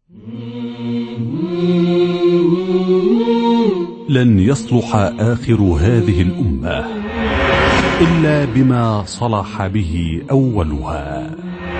لن يصلح آخر هذه الأمة إلا بما صلح به أولها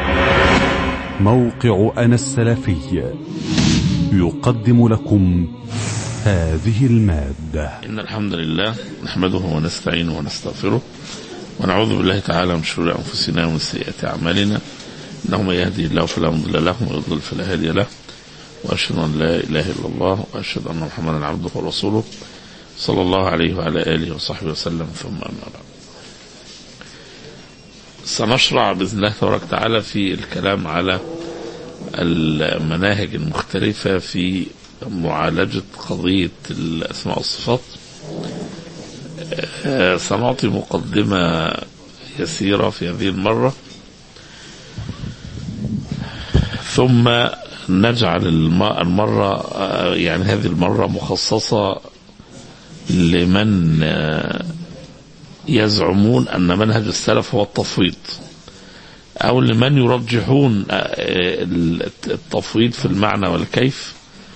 موقع أنا السلفي يقدم لكم هذه المادة إن الحمد لله نحمده ونستعينه ونستغفره ونعوذ بالله تعالى من شرور أنفسنا ومن سيئات أعمالنا إنه من يهدي الله فلا مضل له ومن يضلل فلا هادي له وأشهد أن لا إله إلا الله وأشهد أن محمدا عبده ورسوله صلى الله عليه وعلى آله وصحبه وسلم ثم أما بعد سنشرع بإذن الله تبارك وتعالى في الكلام على المناهج المختلفة في معالجة قضية الأسماء والصفات سنعطي مقدمة يسيرة في هذه المرة ثم نجعل المرة يعني هذه المرة مخصصة لمن يزعمون أن منهج السلف هو التفويض أو لمن يرجحون التفويض في المعنى والكيف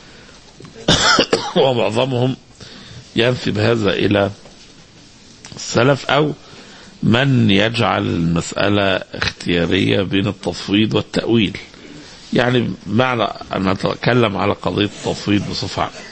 ومعظمهم ينسب هذا إلى السلف أو من يجعل المسألة اختيارية بين التفويض والتأويل يعني معنى أن نتكلم على قضية التفويض بصفة عامة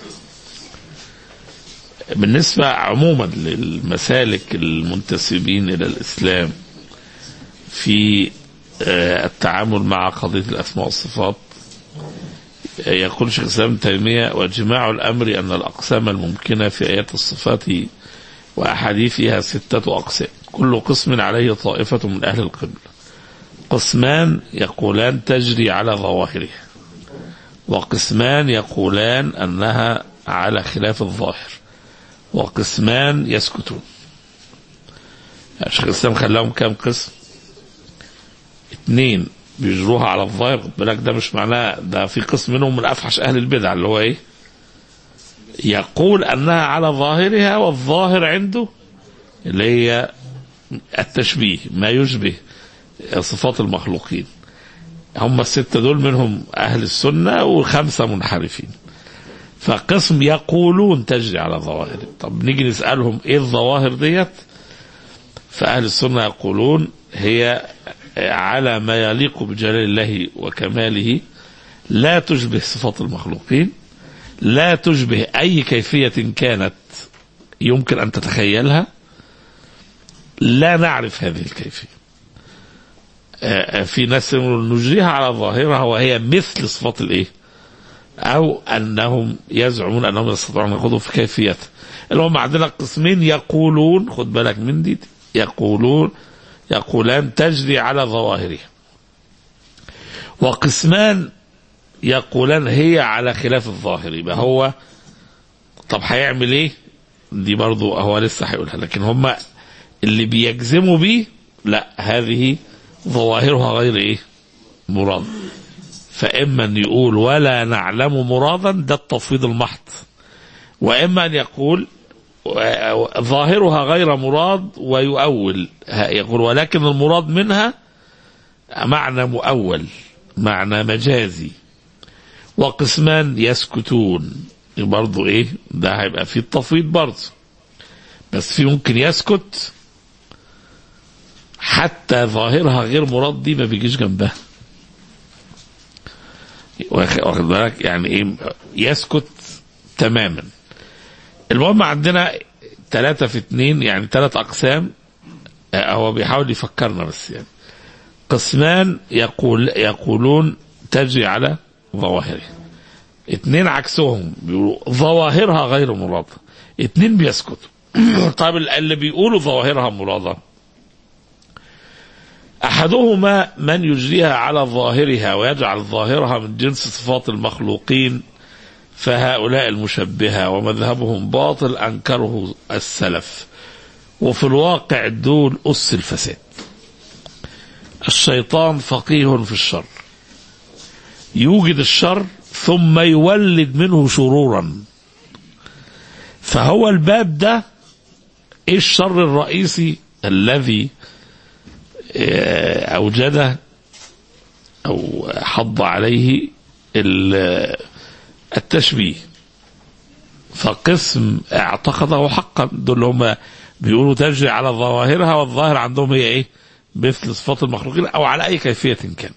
بالنسبة عموما للمسالك المنتسبين إلى الإسلام في التعامل مع قضية الأسماء والصفات يقول شيخ الإسلام ابن تيمية وجماع الأمر أن الأقسام الممكنة في آيات الصفات وأحاديثها ستة أقسام كل قسم عليه طائفة من أهل القبلة قسمان يقولان تجري على ظواهرها وقسمان يقولان أنها على خلاف الظاهر وقسمان يسكتون شيخ الإسلام خلاهم كام قسم اثنين بيجروها على الظاهر خد بالك ده مش معناه ده في قسم منهم من افحش اهل البدع اللي هو ايه؟ يقول انها على ظاهرها والظاهر عنده اللي هي التشبيه ما يشبه صفات المخلوقين هم الستة دول منهم أهل السنة وخمسة منحرفين فقسم يقولون تجري على ظواهر طب نيجي نسألهم إيه الظواهر ديت فأهل السنة يقولون هي على ما يليق بجلال الله وكماله لا تشبه صفات المخلوقين لا تشبه أي كيفية كانت يمكن أن تتخيلها لا نعرف هذه الكيفية في ناس نجريها على ظاهرها وهي مثل صفات الايه او انهم يزعمون انهم يستطيعون ان يخوضوا في كيفيتها اللي هم عندنا قسمين يقولون خد بالك من دي يقولون يقولان تجري على ظواهرها وقسمان يقولان هي على خلاف الظاهر يبقى هو طب هيعمل ايه دي برضو هو لسه هيقولها لكن هم اللي بيجزموا بيه لا هذه ظواهرها غير ايه مراد فاما ان يقول ولا نعلم مرادا ده التفويض المحض واما ان يقول ظاهرها غير مراد ويؤول يقول ولكن المراد منها معنى مؤول معنى مجازي وقسمان يسكتون برضو ايه ده هيبقى فيه التفويض برضه بس في ممكن يسكت حتى ظاهرها غير مراد دي ما بيجيش جنبها واخد بالك يعني ايه يسكت تماما المهم عندنا ثلاثة في اثنين يعني ثلاث أقسام هو بيحاول يفكرنا بس يعني قسمان يقول يقولون تجري على ظواهرها اثنين عكسهم بيقولوا ظواهرها غير مرادة اثنين بيسكتوا طيب اللي بيقولوا ظواهرها مرادة أحدهما من يجريها على ظاهرها ويجعل ظاهرها من جنس صفات المخلوقين فهؤلاء المشبهة ومذهبهم باطل أنكره السلف وفي الواقع دول أس الفساد الشيطان فقيه في الشر يوجد الشر ثم يولد منه شرورا فهو الباب ده ايه الشر الرئيسي الذي اوجده او حض عليه ال- التشبيه فقسم اعتقده حقا دول هم بيقولوا تجري على ظواهرها والظاهر عندهم هي ايه مثل صفات المخلوقين او على اي كيفيه كانت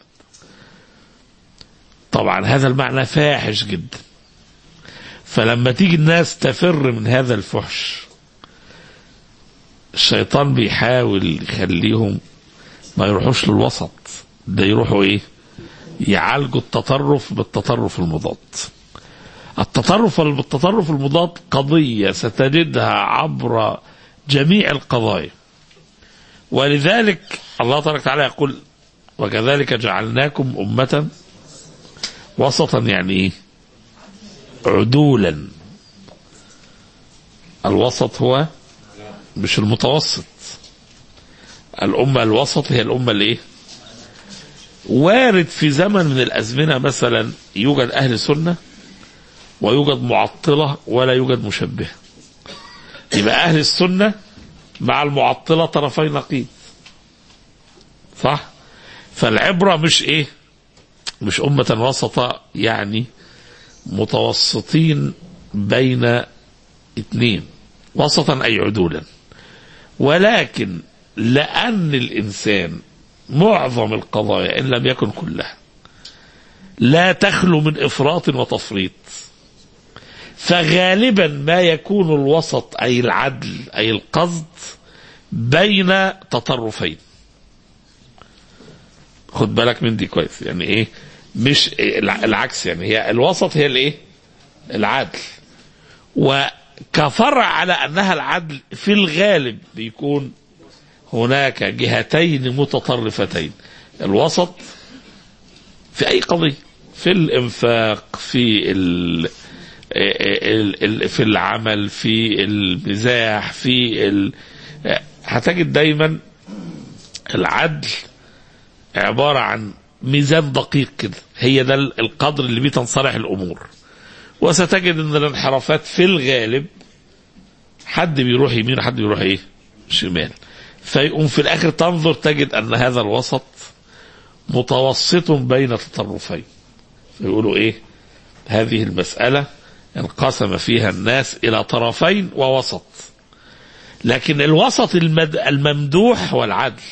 طبعا هذا المعنى فاحش جدا فلما تيجي الناس تفر من هذا الفحش الشيطان بيحاول يخليهم ما يروحوش للوسط ده يروحوا ايه يعالجوا التطرف بالتطرف المضاد التطرف بالتطرف المضاد قضية ستجدها عبر جميع القضايا ولذلك الله تبارك وتعالى يقول وكذلك جعلناكم أمة وسطا يعني ايه عدولا الوسط هو مش المتوسط الأمة الوسط هي الأمة اللي ايه وارد في زمن من الأزمنة مثلا يوجد أهل سنة ويوجد معطلة ولا يوجد مشبه يبقى أهل السنة مع المعطلة طرفي نقيض صح فالعبرة مش إيه مش أمة وسطة يعني متوسطين بين اثنين وسطا أي عدولا ولكن لأن الإنسان معظم القضايا إن لم يكن كلها لا تخلو من إفراط وتفريط فغالبا ما يكون الوسط أي العدل أي القصد بين تطرفين خد بالك من دي كويس يعني ايه مش الع- العكس يعني هي الوسط هي الايه العدل وكفرع على انها العدل في الغالب بيكون هناك جهتين متطرفتين الوسط في اي قضيه في الانفاق في ال ال- ال- في العمل في المزاح في ال... هتجد دايما العدل عبارة عن ميزان دقيق كده هي ده القدر اللي بيه تنصلح الأمور وستجد أن الانحرافات في الغالب حد بيروح يمين وحد بيروح إيه شمال فيقوم في الآخر تنظر تجد أن هذا الوسط متوسط بين تطرفين فيقولوا إيه هذه المسألة انقسم فيها الناس إلى طرفين ووسط لكن الوسط المد... الممدوح هو العدل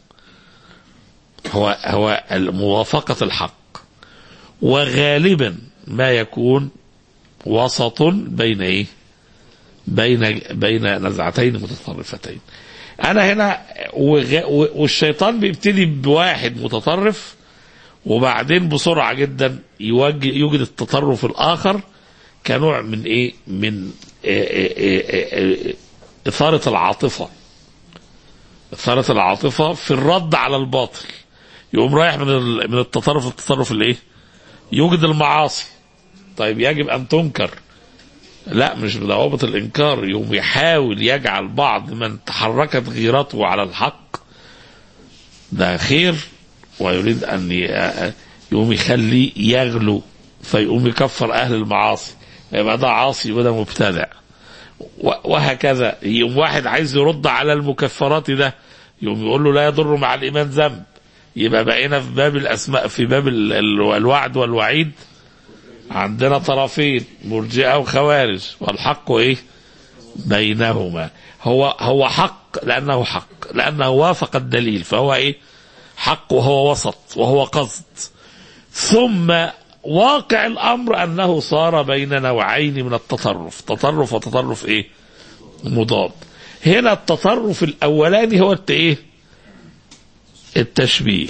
هو هو موافقة الحق وغالبا ما يكون وسط بين ايه؟ بين بين نزعتين متطرفتين. انا هنا وغ... والشيطان بيبتدي بواحد متطرف وبعدين بسرعه جدا يوجه يوجد التطرف الاخر كنوع من ايه؟ من إيه إيه إيه إيه اثاره العاطفه. اثاره العاطفه في الرد على الباطل. يقوم رايح من ال- من التطرف للتطرف الايه؟ يوجد المعاصي. طيب يجب ان تنكر. لا مش بضوابط الانكار يقوم يحاول يجعل بعض من تحركت غيرته على الحق ده خير ويريد ان ي- يقوم يخليه يغلو فيقوم يكفر اهل المعاصي يبقى ده عاصي وده مبتدع و- وهكذا يقوم واحد عايز يرد على المكفرات ده يقوم يقول له لا يضر مع الايمان ذنب يبقى بقينا في باب الاسماء في باب ال- ال- الوعد والوعيد عندنا طرفين مرجئه وخوارج والحق ايه بينهما هو هو حق لانه حق لانه وافق الدليل فهو ايه حق وهو وسط وهو قصد ثم واقع الامر انه صار بين نوعين من التطرف تطرف وتطرف ايه مضاد هنا التطرف الاولاني هو الت- ايه التشبيه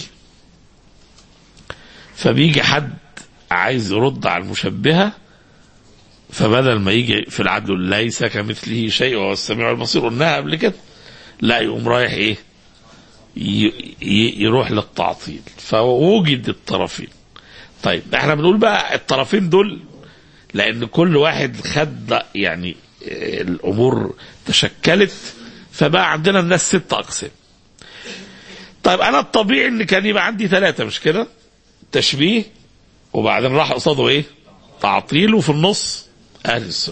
فبيجي حد عايز يرد على المشبهه فبدل ما يجي في العدل ليس كمثله شيء وهو السميع البصير قلناها قبل كده لا يقوم رايح ايه ي- ي- يروح للتعطيل فوجد الطرفين طيب احنا بنقول بقى الطرفين دول لان كل واحد خد يعني آه، الامور تشكلت فبقى عندنا الناس ست اقسام طيب انا الطبيعي ان كان يبقى عندي ثلاثه مش كده تشبيه وبعدين راح قصاده ايه تعطيل وفي النص اهل السنه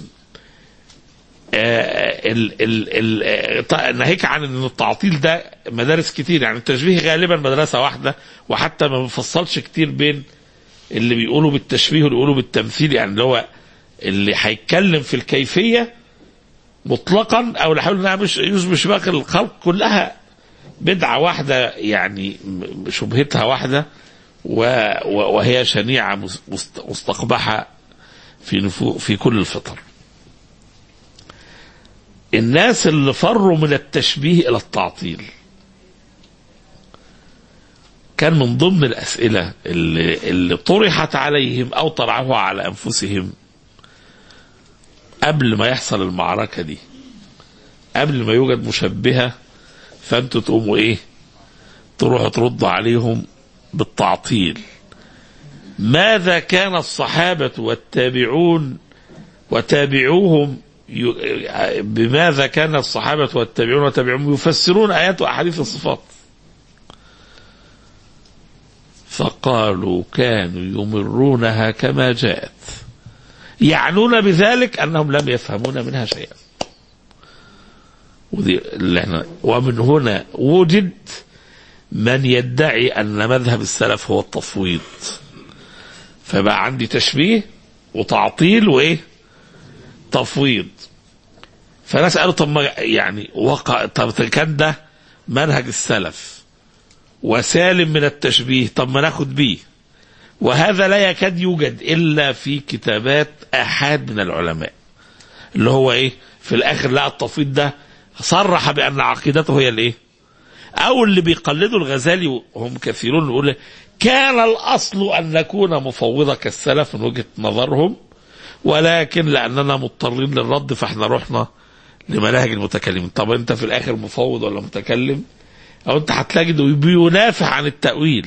آه، ال ال ال آه، ط- ناهيك عن ان التعطيل ده مدارس كتير يعني التشبيه غالبا مدرسه واحده وحتى ما بنفصلش كتير بين اللي بيقولوا بالتشبيه واللي بيقولوا بالتمثيل يعني اللي هو اللي هيتكلم في الكيفيه مطلقا او اللي هيقول انها مش يشبه شباك الخلق كلها بدعه واحده يعني م- شبهتها واحده و- و- وهي شنيعه مس- مست- مستقبحه في نفو في كل الفطر. الناس اللي فروا من التشبيه الى التعطيل كان من ضمن الاسئله اللي, اللي طرحت عليهم او طرحوها على انفسهم قبل ما يحصل المعركه دي قبل ما يوجد مشبهه فانتوا تقوموا ايه تروحوا تردوا عليهم بالتعطيل ماذا كان الصحابه والتابعون وتابعوهم ي- بماذا كان الصحابه والتابعون وتابعوهم يفسرون ايات واحاديث الصفات فقالوا كانوا يمرونها كما جاءت يعنون بذلك انهم لم يفهمون منها شيئا ودي اللي احنا ومن هنا وجد من يدعي ان مذهب السلف هو التفويض فبقى عندي تشبيه وتعطيل وايه تفويض فناس قالوا طب ما يعني وقع طب كان ده منهج السلف وسالم من التشبيه طب ما ناخد بيه وهذا لا يكاد يوجد الا في كتابات احاد من العلماء اللي هو ايه في الاخر لقى التفويض ده صرح بان عقيدته هي الايه او اللي بيقلدوا الغزالي وهم كثيرون يقول كان الاصل ان نكون مفوضه كالسلف من وجهه نظرهم ولكن لاننا مضطرين للرد فاحنا رحنا لمناهج المتكلمين طب انت في الاخر مفوض ولا متكلم او انت هتلاقي بينافع عن التاويل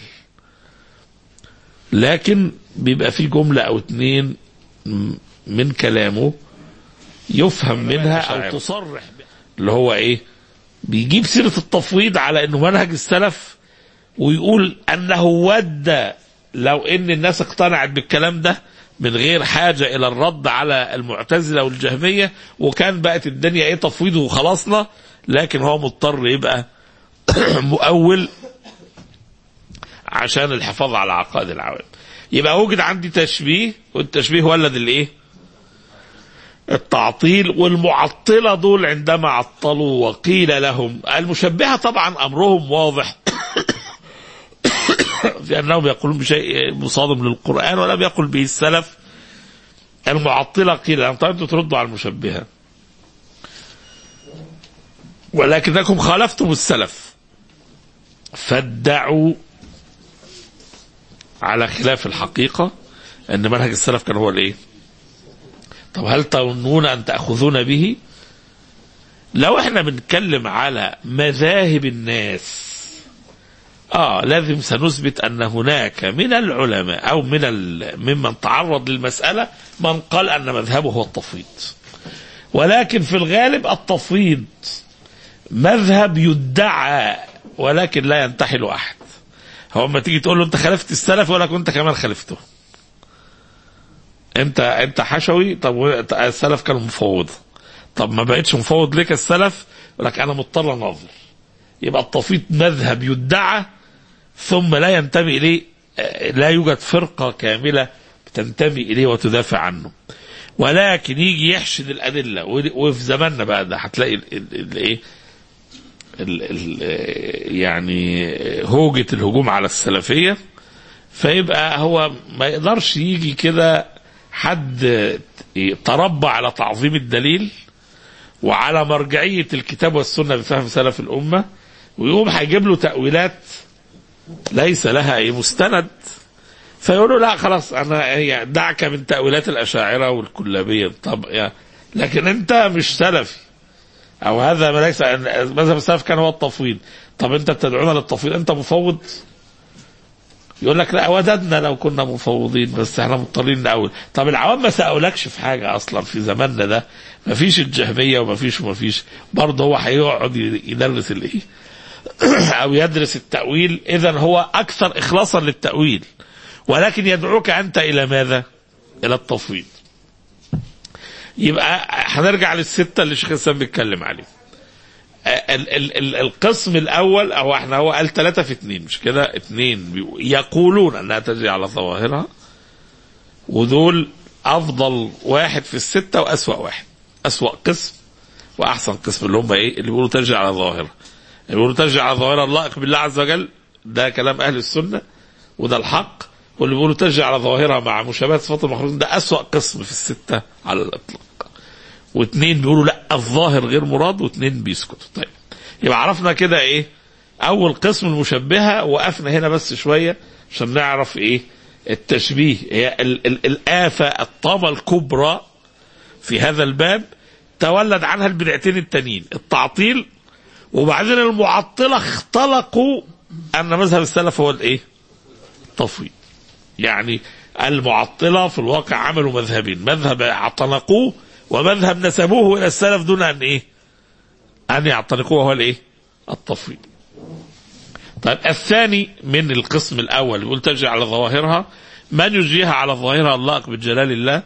لكن بيبقى في جمله او اتنين م- من كلامه يفهم منها او تصرح اللي هو ايه بيجيب سيره التفويض على انه منهج السلف ويقول انه ود لو ان الناس اقتنعت بالكلام ده من غير حاجه الى الرد على المعتزله والجهميه وكان بقت الدنيا ايه تفويض وخلصنا لكن هو مضطر يبقى مؤول عشان الحفاظ على عقائد العوام يبقى وجد عندي تشبيه والتشبيه ولد الايه التعطيل والمعطلة دول عندما عطلوا وقيل لهم المشبهة طبعا أمرهم واضح في أنهم يقولون بشيء مصادم للقرآن ولم يقل به السلف المعطلة قيل لهم طيب أنتم تردوا على المشبهة ولكنكم خالفتم السلف فادعوا على خلاف الحقيقة أن منهج السلف كان هو الإيه؟ طب هل تظنون أن تأخذون به؟ لو احنا بنتكلم على مذاهب الناس اه لازم سنثبت ان هناك من العلماء او من ال... ممن تعرض للمساله من قال ان مذهبه هو التفويض. ولكن في الغالب التفويض مذهب يدعى ولكن لا ينتحل احد. هو اما تيجي تقول له انت خالفت السلف يقول لك وانت كمان خالفته. انت انت حشوي طب و- السلف كانوا مفوضه. طب ما بقتش مفوض ليك السلف يقول لك انا مضطر اناظر. يبقى التفويض مذهب يدعى ثم لا ينتمي اليه آه، لا يوجد فرقه كامله تنتمي اليه وتدافع عنه. ولكن يجي يحشد الادله ود- وفي زماننا بقى ده هتلاقي ال- ال- ال- ايه ال- ال- آه، يعني هوجه الهجوم على السلفيه فيبقى هو ما يقدرش يجي كده حد تربى على تعظيم الدليل وعلى مرجعية الكتاب والسنة بفهم سلف الأمة ويقوم هيجيب له تأويلات ليس لها أي مستند فيقول له لا خلاص أنا هي دعك من تأويلات الأشاعرة والكلابية طب يا لكن أنت مش سلفي أو هذا ما ليس مذهب السلف كان هو التفويض طب أنت بتدعونا للتفويض أنت مفوض يقول لك لا وددنا لو كنا مفوضين بس احنا مضطرين نقول طب العوام ما سألوكش في حاجة أصلا في زماننا ده ما فيش الجهمية وما فيش وما فيش برضه هو هيقعد يدرس الايه أو يدرس التأويل إذا هو أكثر إخلاصا للتأويل ولكن يدعوك أنت إلى ماذا؟ إلى التفويض يبقى هنرجع للستة اللي الشيخ الإسلام بيتكلم عليه ال- ال- ال- القسم الاول او احنا هو قال ثلاثة في اثنين مش كده اثنين بيقو- يقولون انها تجري على ظواهرها ودول افضل واحد في الستة واسوأ واحد اسوأ قسم واحسن قسم اللي هم ايه اللي بيقولوا ترجع على ظاهرة اللي بيقولوا ترجع على ظاهرة اللائق بالله عز وجل ده كلام اهل السنة وده الحق واللي بيقولوا ترجع على ظاهرة مع مشابهة صفات المخلوق ده اسوأ قسم في الستة على الاطلاق واثنين بيقولوا لا الظاهر غير مراد واثنين بيسكتوا طيب يبقى عرفنا كده ايه اول قسم المشبهه وقفنا هنا بس شويه عشان نعرف ايه التشبيه هي ال ال الآفة الطامة الكبرى في هذا الباب تولد عنها البدعتين التانيين التعطيل وبعدين المعطلة اختلقوا أن مذهب السلف هو الإيه؟ التفويض يعني المعطلة في الواقع عملوا مذهبين مذهب اعتنقوه ومذهب نسبوه إلى السلف دون أن إيه؟ أن يعتنقوه هو الإيه؟ التفويض طيب الثاني من القسم الأول يقول ترجع على ظواهرها من يجريها على ظاهرها اللائق بجلال الله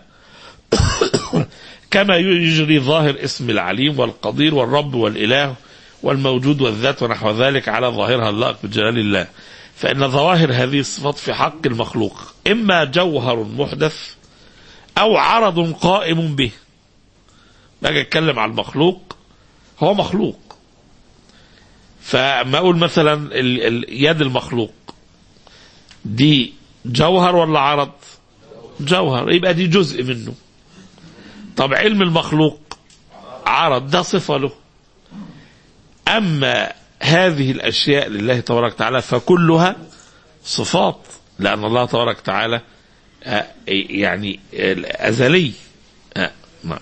كما يجري ظاهر اسم العليم والقدير والرب والإله والموجود والذات ونحو ذلك على ظاهرها اللائق بجلال الله فإن ظواهر هذه الصفات في حق المخلوق إما جوهر محدث أو عرض قائم به باجي أتكلم عن المخلوق هو مخلوق فما أقول مثلا ال- ال- يد المخلوق دي جوهر ولا عرض جوهر يبقى دي جزء منه طب علم المخلوق عرض ده صفة له أما هذه الأشياء لله تبارك وتعالى فكلها صفات لأن الله تبارك وتعالى آه، يعني آه، أزلي آه، نعم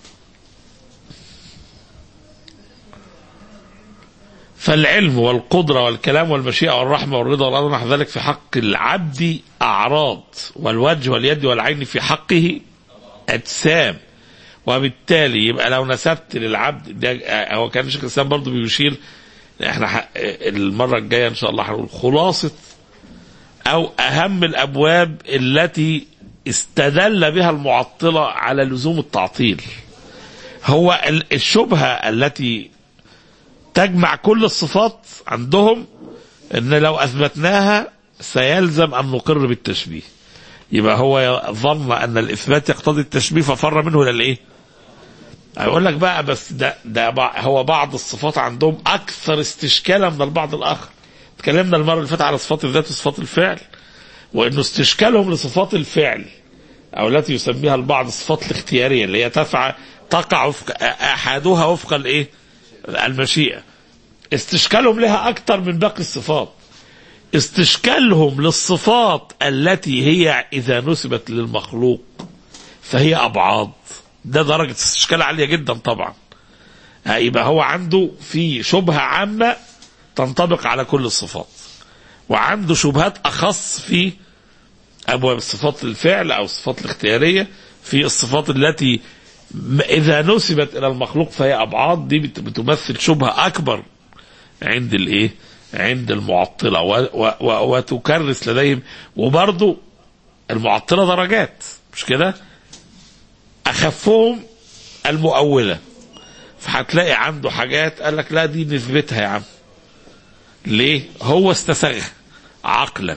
فالعلم والقدرة والكلام والمشيئة والرحمة والرضا والرضا نحو ذلك في حق العبد أعراض والوجه واليد والعين في حقه أجسام وبالتالي يبقى لو نسبت للعبد ده آه، هو كان شيخ الإسلام برضه بيشير احنا ح- المرة الجاية إن شاء الله هنقول خلاصة أو أهم الأبواب التي استدل بها المعطلة على لزوم التعطيل هو ال- الشبهة التي تجمع كل الصفات عندهم ان لو اثبتناها سيلزم ان نقر بالتشبيه يبقى هو ظن ان الاثبات يقتضي التشبيه ففر منه الى الايه اقول لك بقى بس ده ده بع- هو بعض الصفات عندهم اكثر استشكالا من البعض الاخر اتكلمنا المره اللي فاتت على صفات الذات وصفات الفعل وانه استشكالهم لصفات الفعل او التي يسميها البعض الصفات الاختياريه اللي هي تفعل تقع وفق احدها وفق الايه المشيئه استشكالهم لها اكثر من باقي الصفات استشكالهم للصفات التي هي اذا نسبت للمخلوق فهي ابعاد ده درجه استشكال عاليه جدا طبعا ها، يبقى هو عنده في شبهه عامه تنطبق على كل الصفات وعنده شبهات اخص في ابواب صفات الفعل او الصفات الاختياريه في الصفات التي م- اذا نسبت الى المخلوق فهي ابعاد دي بت- بتمثل شبهه اكبر عند الايه عند المعطله و و و وتكرس لديهم وبرضو المعطله درجات مش كده اخفهم المؤوله فهتلاقي عنده حاجات قال لك لا دي نثبتها يا عم ليه هو استساغها عقلا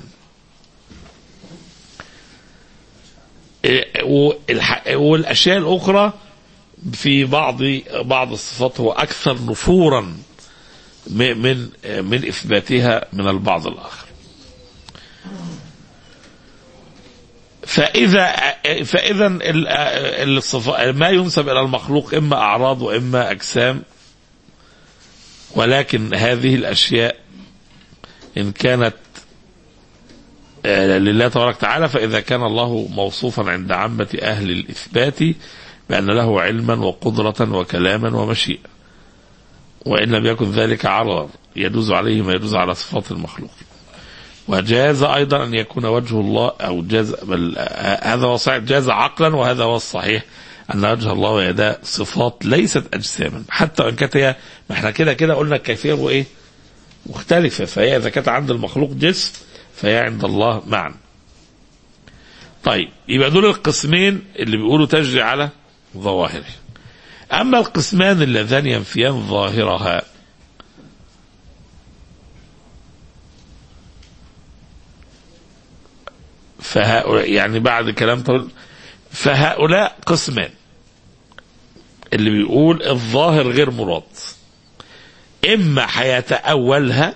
إيه، والح- والاشياء الاخرى في بعض بعض الصفات هو اكثر نفورا م- من من اثباتها من البعض الاخر فاذا فاذا ال- الصفا- ما ينسب الى المخلوق اما اعراض واما اجسام ولكن هذه الاشياء ان كانت آه، لله تبارك وتعالى فإذا كان الله موصوفا عند عامة أهل الإثبات بأن له علما وقدرة وكلاما ومشيئة وإن لم يكن ذلك عرض يجوز عليه ما يجوز على صفات المخلوق وجاز أيضا أن يكون وجه الله أو جاز بل آه، هذا هو صحيح جاز عقلا وهذا هو الصحيح أن وجه الله ويداه صفات ليست أجساما حتى وإن كانت هي ما احنا كده كده قلنا الكيفية وإيه مختلفة فهي إذا كانت عند المخلوق جسم فهي عند الله معنى طيب يبقى دول القسمين اللي بيقولوا تجري على ظواهره أما القسمان اللذان ينفيان ظاهرها فهؤلاء يعني بعد كلام طويل فهؤلاء قسمان اللي بيقول الظاهر غير مراد اما هيتأولها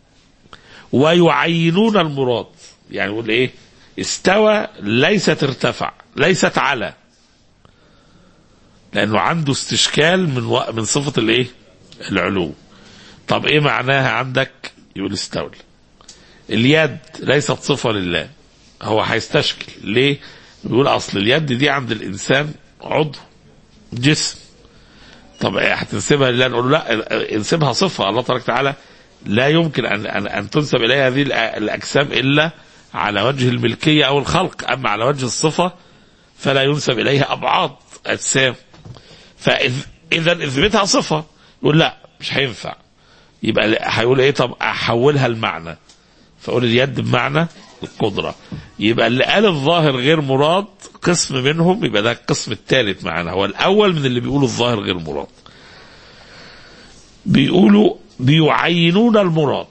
ويعينون المراد يعني يقول ايه استوى ليست ارتفع ليست على لانه عنده استشكال من و... من صفه الايه العلو طب ايه معناها عندك يقول استولى اليد ليست صفه لله هو هيستشكل ليه بيقول اصل اليد دي عند الانسان عضو جسم طب إيه هتنسبها لله نقول له لا انسبها صفه الله تبارك وتعالى لا يمكن ان ان, أن تنسب اليه هذه الأ- الاجسام الا على وجه الملكيه او الخلق اما على وجه الصفه فلا ينسب اليها ابعاد اجسام فاذا اثبتها صفه يقول لا مش هينفع يبقى هيقول ايه طب احولها المعنى فاقول اليد بمعنى القدره يبقى اللي قال الظاهر غير مراد قسم منهم يبقى ده القسم الثالث معنا هو الاول من اللي بيقولوا الظاهر غير مراد بيقولوا بيعينون المراد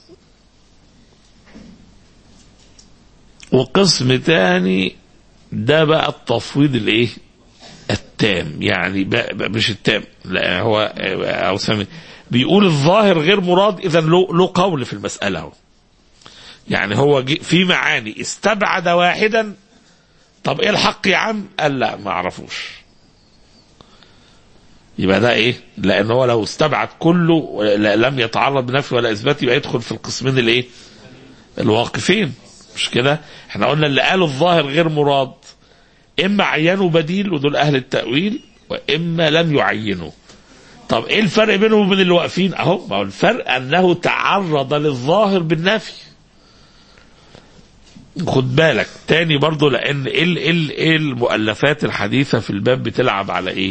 وقسم تاني ده بقى التفويض الايه التام يعني بقى بقى مش التام لا هو او سامي بيقول الظاهر غير مراد اذا له له قول في المساله اهو يعني هو جي- في معاني استبعد واحدا طب ايه الحق يا عم قال لا ما اعرفوش يبقى ده ايه لان هو لو استبعد كله لا- لم يتعرض بنفي ولا اثبات يبقى يدخل في القسمين الايه الواقفين مش كده احنا قلنا اللي قالوا الظاهر غير مراد اما عينوا بديل ودول اهل التاويل واما لم يعينوا طب ايه الفرق بينهم وبين اللي واقفين اهو ما هو الفرق انه تعرض للظاهر بالنفي خد بالك تاني برضو لان ايه ال- ايه ال- ايه المؤلفات الحديثه في الباب بتلعب على ايه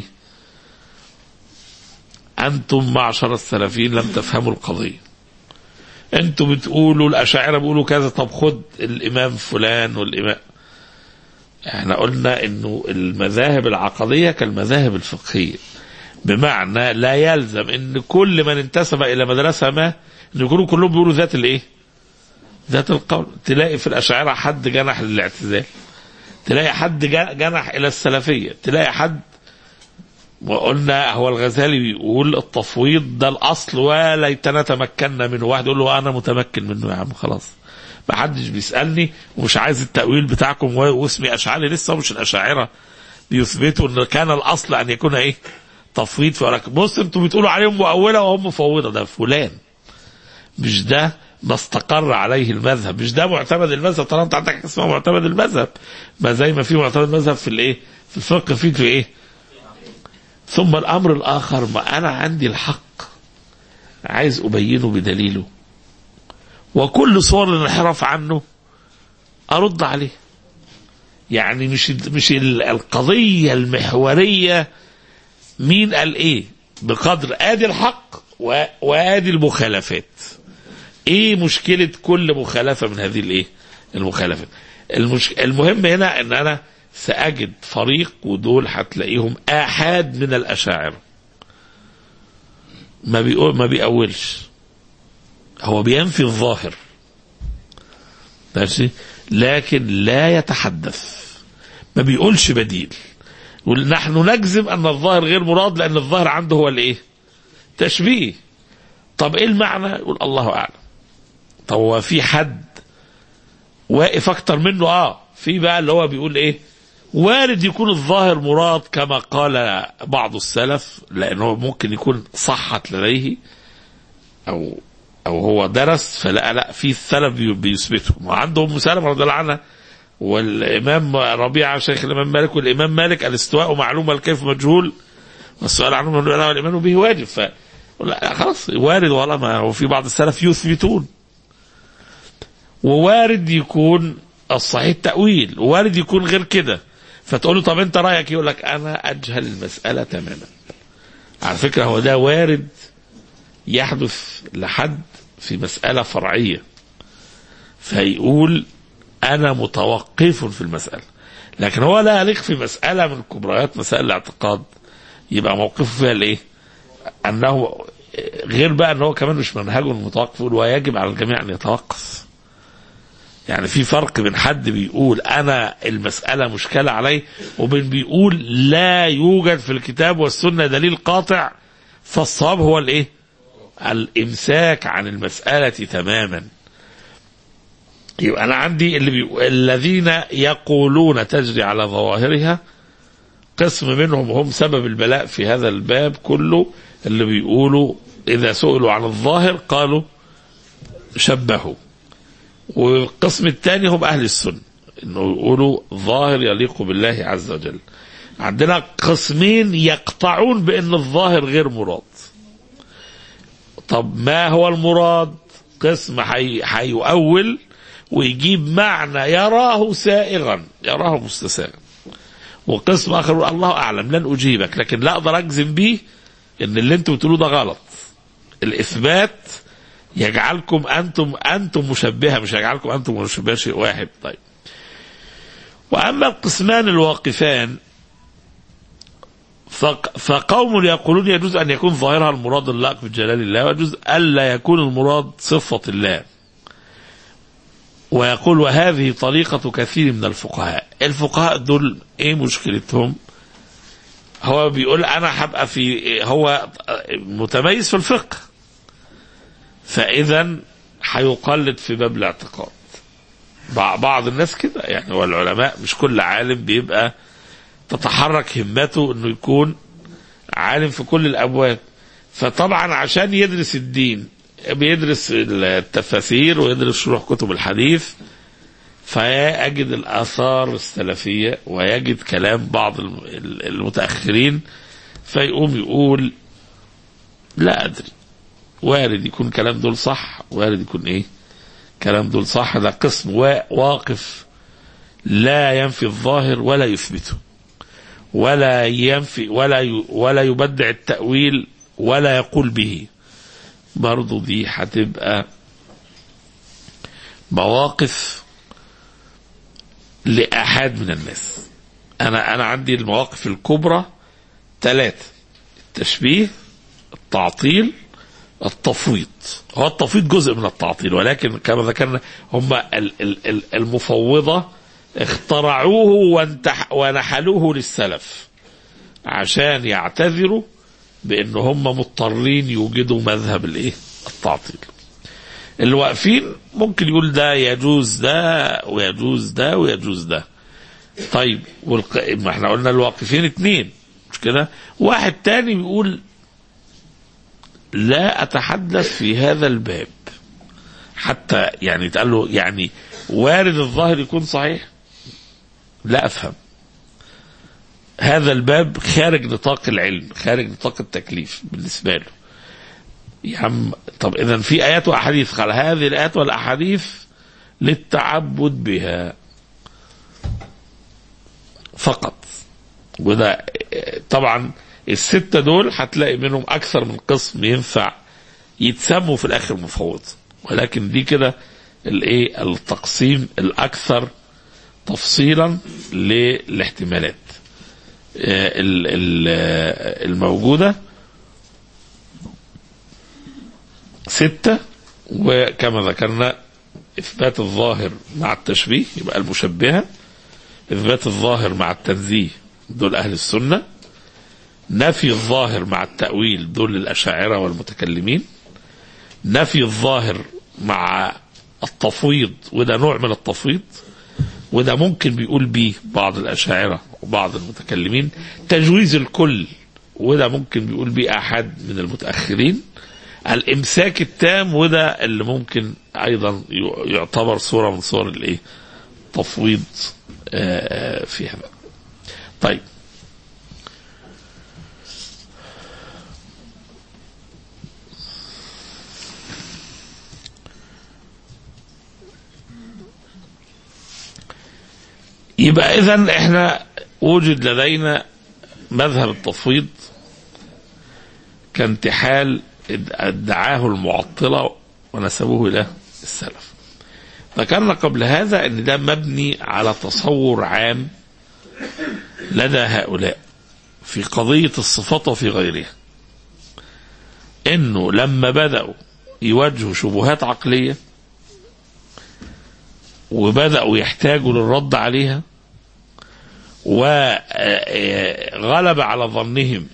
انتم معشر السلفيين لم تفهموا القضيه انتم بتقولوا الاشاعره بيقولوا كذا طب خد الامام فلان والامام احنا قلنا انه المذاهب العقديه كالمذاهب الفقهيه بمعنى لا يلزم ان كل من انتسب الى مدرسه ما ان يكونوا كلهم بيقولوا ذات الايه؟ ذات القول تلاقي في الاشاعره حد جنح للاعتزال تلاقي حد جن- جنح الى السلفيه تلاقي حد وقلنا هو الغزالي بيقول التفويض ده الاصل وليتنا تمكنا منه واحد يقول له انا متمكن منه يا عم خلاص ما حدش بيسالني ومش عايز التاويل بتاعكم و- واسمي اشعري لسه مش الاشاعره بيثبتوا ان كان الاصل ان يكون ايه تفويض فيقول بص انتوا بتقولوا عليهم مؤوله وهم مفوضه ده فلان مش ده ما استقر عليه المذهب مش ده معتمد المذهب طالما انت عندك حاجة اسمها معتمد المذهب ما زي ما في معتمد المذهب في الايه في الفقه في في ايه ثم الامر الاخر ما انا عندي الحق عايز ابينه بدليله وكل صور الانحراف عنه ارد عليه يعني مش مش ال- القضيه المحوريه مين قال ايه بقدر ادي الحق و- وادي المخالفات ايه مشكله كل مخالفه من هذه الايه المخالفات المش... المهم هنا ان انا ساجد فريق ودول هتلاقيهم احاد من الاشاعره ما بيقول ما بيأولش هو بينفي الظاهر ماشي لكن لا يتحدث ما بيقولش بديل يقول نحن نجزم ان الظاهر غير مراد لان الظاهر عنده هو الايه تشبيه طب ايه المعنى يقول الله اعلم طب هو في حد واقف اكتر منه اه في بقى اللي هو بيقول ايه وارد يكون الظاهر مراد كما قال بعض السلف لانه ممكن يكون صحت لديه او او هو درس فلا لا في السلف بي- بيثبته وعنده ام سلمه رضي الله عنها والامام ربيعه شيخ الامام مالك والامام مالك الاستواء معلوم والكيف مجهول والسؤال عنه من والايمان به واجب ف لا خلاص وارد والله ما هو في بعض السلف يثبتون ووارد يكون الصحيح التأويل ووارد يكون غير كده فتقول له طب انت رايك يقول لك انا اجهل المساله تماما على فكره هو ده وارد يحدث لحد في مساله فرعيه فيقول انا متوقف في المساله لكن هو لا يليق في مساله من كبريات مسائل الاعتقاد يبقى موقفه فيها الايه؟ انه غير بقى ان هو كمان مش منهجه المتوقف يقول ويجب على الجميع ان يتوقف يعني في فرق بين حد بيقول انا المساله مشكله علي وبين بيقول لا يوجد في الكتاب والسنه دليل قاطع فالصواب هو الايه الامساك عن المساله تماما يبقى انا عندي اللي بيقول الذين يقولون تجري على ظواهرها قسم منهم هم سبب البلاء في هذا الباب كله اللي بيقولوا اذا سئلوا عن الظاهر قالوا شبهوا والقسم الثاني هم اهل السنه انه يقولوا ظاهر يليق بالله عز وجل عندنا قسمين يقطعون بان الظاهر غير مراد طب ما هو المراد قسم هيؤول ويجيب معنى يراه سائغا يراه مستساغا وقسم اخر يقول الله اعلم لن اجيبك لكن لا اقدر اجزم به ان اللي انتم بتقولوه ده غلط الاثبات يجعلكم انتم انتم مشبهه مش يجعلكم انتم مشبهه شيء واحد طيب واما القسمان الواقفان فقوم يقولون يجوز ان يكون ظاهرها المراد اللائق بجلال الله ويجوز الا يكون المراد صفه الله ويقول وهذه طريقة كثير من الفقهاء الفقهاء دول ايه مشكلتهم هو بيقول انا هبقى في هو متميز في الفقه فاذا هيقلد في باب الاعتقاد بعض الناس كده يعني والعلماء مش كل عالم بيبقى تتحرك همته انه يكون عالم في كل الابواب فطبعا عشان يدرس الدين بيدرس التفاسير ويدرس شروح كتب الحديث فيجد الآثار السلفية ويجد كلام بعض المتأخرين فيقوم يقول لا أدري وارد يكون كلام دول صح وارد يكون إيه كلام دول صح ده قسم واقف لا ينفي الظاهر ولا يثبته ولا ينفي ولا ولا يبدع التأويل ولا يقول به برضو دي هتبقى مواقف لأحد من الناس أنا أنا عندي المواقف الكبرى ثلاثة التشبيه التعطيل التفويض هو التفويض جزء من التعطيل ولكن كما ذكرنا هم المفوضة اخترعوه ونحلوه للسلف عشان يعتذروا بان هم مضطرين يوجدوا مذهب الايه التعطيل اللي واقفين ممكن يقول ده يجوز ده ويجوز ده ويجوز ده طيب والق... ما احنا قلنا الواقفين اتنين مش كده واحد تاني بيقول لا اتحدث في هذا الباب حتى يعني تقال له يعني وارد الظاهر يكون صحيح لا افهم هذا الباب خارج نطاق العلم خارج نطاق التكليف بالنسبة له يا عم طب إذا في آيات وأحاديث قال هذه الآيات والأحاديث للتعبد بها فقط وده طبعا الستة دول هتلاقي منهم أكثر من قسم ينفع يتسموا في الآخر مفوض ولكن دي كده الايه التقسيم الأكثر تفصيلا للاحتمالات الموجودة ستة وكما ذكرنا إثبات الظاهر مع التشبيه يبقى المشبهة إثبات الظاهر مع التنزيه دول أهل السنة نفي الظاهر مع التأويل دول الأشاعرة والمتكلمين نفي الظاهر مع التفويض وده نوع من التفويض وده ممكن بيقول بيه بعض الأشاعرة وبعض المتكلمين تجويز الكل وده ممكن بيقول بيه أحد من المتأخرين الإمساك التام وده اللي ممكن أيضا يعتبر صورة من صور الإيه تفويض في هذا طيب يبقى اذا احنا وجد لدينا مذهب التفويض كانتحال ادعاه المعطلة ونسبوه إلى السلف ذكرنا قبل هذا أن ده مبني على تصور عام لدى هؤلاء في قضية الصفات وفي غيرها انه لما بدأوا يواجهوا شبهات عقلية وبدأوا يحتاجوا للرد عليها وغلب على ظنهم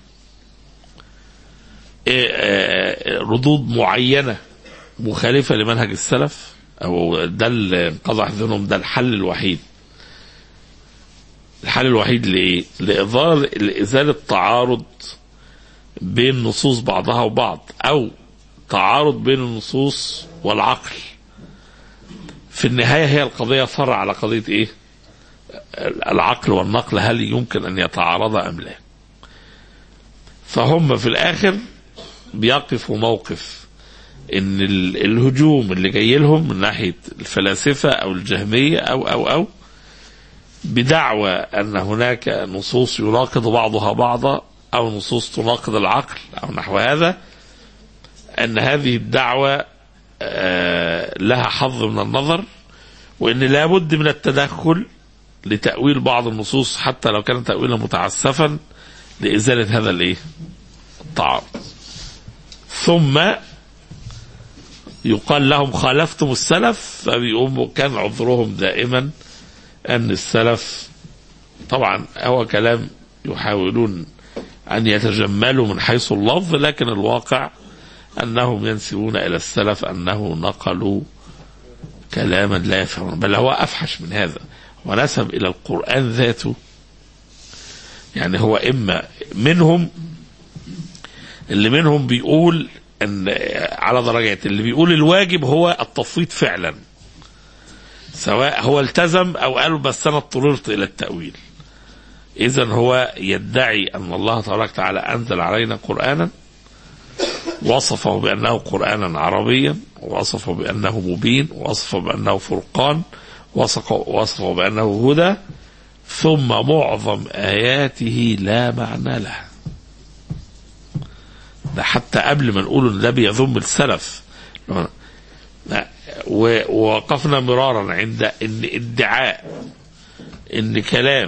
ردود معينة مخالفة لمنهج السلف أو ده اللي انقضح ذهنهم ده الحل الوحيد الحل الوحيد لإيه؟ لإظهار لإزالة تعارض بين نصوص بعضها وبعض أو تعارض بين النصوص والعقل في النهاية هي القضية فرع على قضية إيه؟ العقل والنقل هل يمكن أن يتعارضا أم لا فهم في الآخر بيقفوا موقف ان الهجوم اللي جاي لهم من ناحيه الفلاسفه او الجهميه او او او بدعوى ان هناك نصوص يناقض بعضها بعضا او نصوص تناقض العقل او نحو هذا ان هذه الدعوه لها حظ من النظر وان لابد من التدخل لتاويل بعض النصوص حتى لو كان تاويلا متعسفا لازاله هذا الايه؟ التعارض. ثم يقال لهم خالفتم السلف فبيقوموا كان عذرهم دائما ان السلف طبعا هو كلام يحاولون ان يتجملوا من حيث اللفظ لكن الواقع انهم ينسبون الى السلف انه نقلوا كلاما لا يفهمون بل هو افحش من هذا ونسب الى القران ذاته يعني هو اما منهم اللي منهم بيقول ان على درجات اللي بيقول الواجب هو التفويض فعلا سواء هو التزم او قال بس انا اضطررت الى التاويل اذا هو يدعي ان الله تبارك وتعالى انزل علينا قرانا وصفه بانه قرانا عربيا وصفه بانه مبين وصفه بانه فرقان وصفه بانه هدى ثم معظم اياته لا معنى لها ده حتى قبل ما نقول ان ده بيذم السلف ووقفنا مرارا عند ان ادعاء ان كلام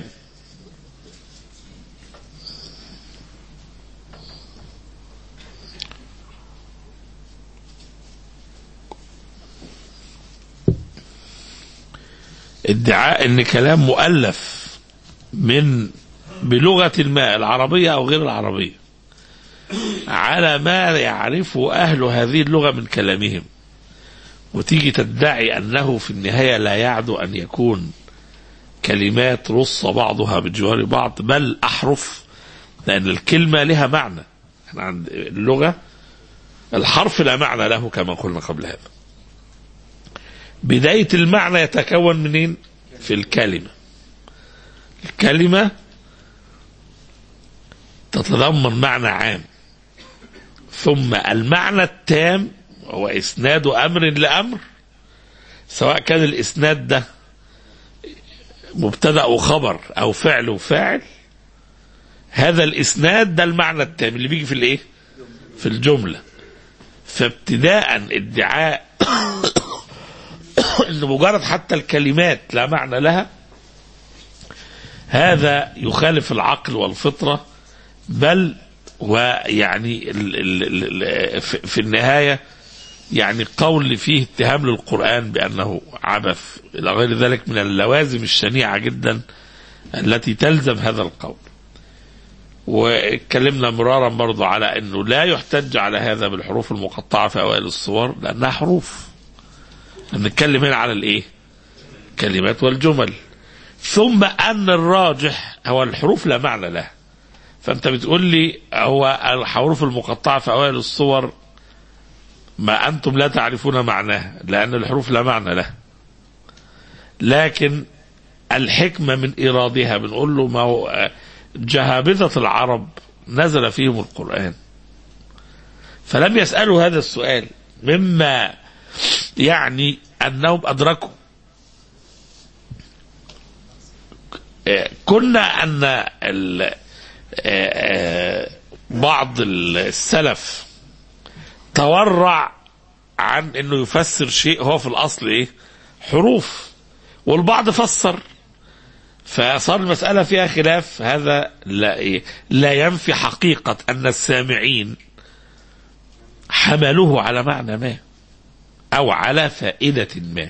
ادعاء ان كلام مؤلف من بلغه ما العربيه او غير العربيه على ما يعرفه أهل هذه اللغة من كلامهم وتيجي تدعي أنه في النهاية لا يعدو أن يكون كلمات رص بعضها بجوار بعض بل أحرف لأن الكلمة لها معنى احنا عند اللغة الحرف لا معنى له كما قلنا قبل هذا بداية المعنى يتكون منين في الكلمة الكلمة تتضمن معنى عام ثم المعنى التام هو اسناد امر لامر سواء كان الاسناد ده مبتدا وخبر او فعل وفاعل هذا الاسناد ده المعنى التام اللي بيجي في الايه في الجمله فابتداء ادعاء ان مجرد حتى الكلمات لا معنى لها هذا يخالف العقل والفطره بل ويعني ال ال ال في النهاية يعني قول فيه اتهام للقرآن بأنه عبث إلى غير ذلك من اللوازم الشنيعة جدا التي تلزم هذا القول واتكلمنا مرارا برضو على أنه لا يحتج على هذا بالحروف المقطعة في أوائل الصور لأنها حروف نتكلم هنا على الإيه كلمات والجمل ثم أن الراجح هو الحروف لا معنى لها فانت بتقول لي هو الحروف المقطعه في اوائل الصور ما انتم لا تعرفون معناها لان الحروف لا معنى لها لكن الحكمه من ايرادها بنقول له ما هو جهابذه العرب نزل فيهم القران فلم يسالوا هذا السؤال مما يعني انهم ادركوا كنا ان بعض السلف تورع عن انه يفسر شيء هو في الاصل ايه حروف والبعض فسر فصار المسألة فيها خلاف هذا لا إيه لا ينفي حقيقة أن السامعين حملوه على معنى ما أو على فائدة ما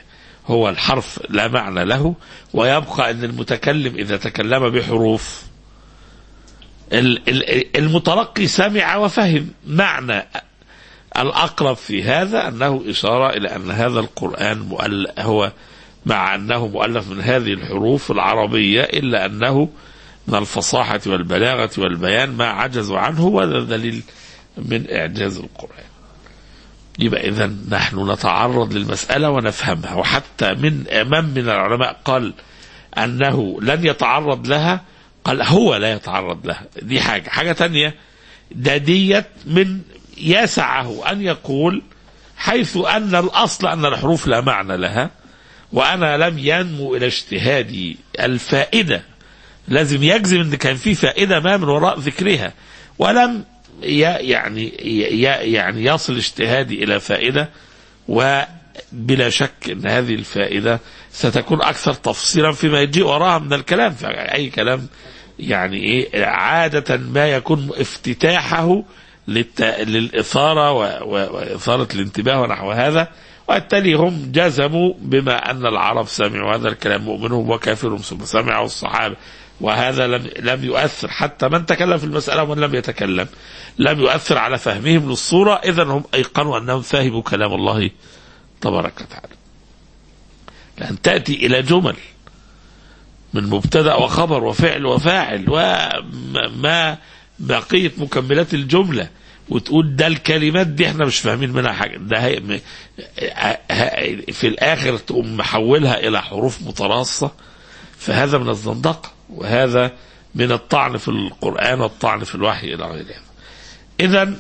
هو الحرف لا معنى له ويبقى أن المتكلم إذا تكلم بحروف ال- ال- المتلقي سمع وفهم معنى الأقرب في هذا أنه إشارة إلى أن هذا القرآن مؤل هو مع أنه مؤلف من هذه الحروف العربية إلا أنه من الفصاحة والبلاغة والبيان ما عجزوا عنه وهذا دليل من إعجاز القرآن يبقى إذا نحن نتعرض للمسألة ونفهمها وحتى من من من العلماء قال أنه لن يتعرض لها قال هو لا يتعرض لها دي حاجة حاجة تانية ده ديت من يسعه أن يقول حيث أن الأصل أن الحروف لا معنى لها وأنا لم ينمو إلى اجتهادي الفائدة لازم يجزم أن كان في فائدة ما من وراء ذكرها ولم ي- يعني ي- يعني يصل اجتهادي إلى فائدة وبلا شك أن هذه الفائدة ستكون أكثر تفصيلا فيما يجي وراها من الكلام فأي كلام يعني إيه عادة ما يكون افتتاحه للت... للإثارة و... و... وإثارة الانتباه ونحو هذا وبالتالي هم جزموا بما أن العرب سمعوا هذا الكلام مؤمنهم وكافرهم ثم سمعوا الصحابة وهذا لم لم يؤثر حتى من تكلم في المسألة ومن لم يتكلم لم يؤثر على فهمهم للصورة إذا هم أيقنوا أنهم فهموا كلام الله تبارك وتعالى لأن تأتي إلى جمل من مبتدا وخبر وفعل وفاعل وما بقيه مكملات الجمله وتقول ده الكلمات دي احنا مش فاهمين منها حاجه ده هي م- ه- ه- في الاخر تقوم محولها الى حروف متراصه فهذا من الزندقه وهذا من الطعن في القران والطعن في الوحي الى غير هذا. اذا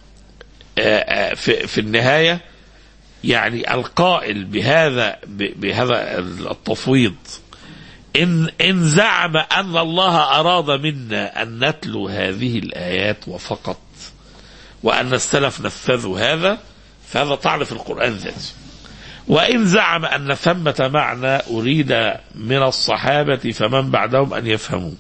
في في النهايه يعني القائل بهذا ب- بهذا التفويض إن إن زعم أن الله أراد منا أن نتلو هذه الآيات وفقط وأن السلف نفذوا هذا فهذا طعن في القرآن ذاته وإن زعم أن ثمة معنى أريد من الصحابة فمن بعدهم أن يفهموا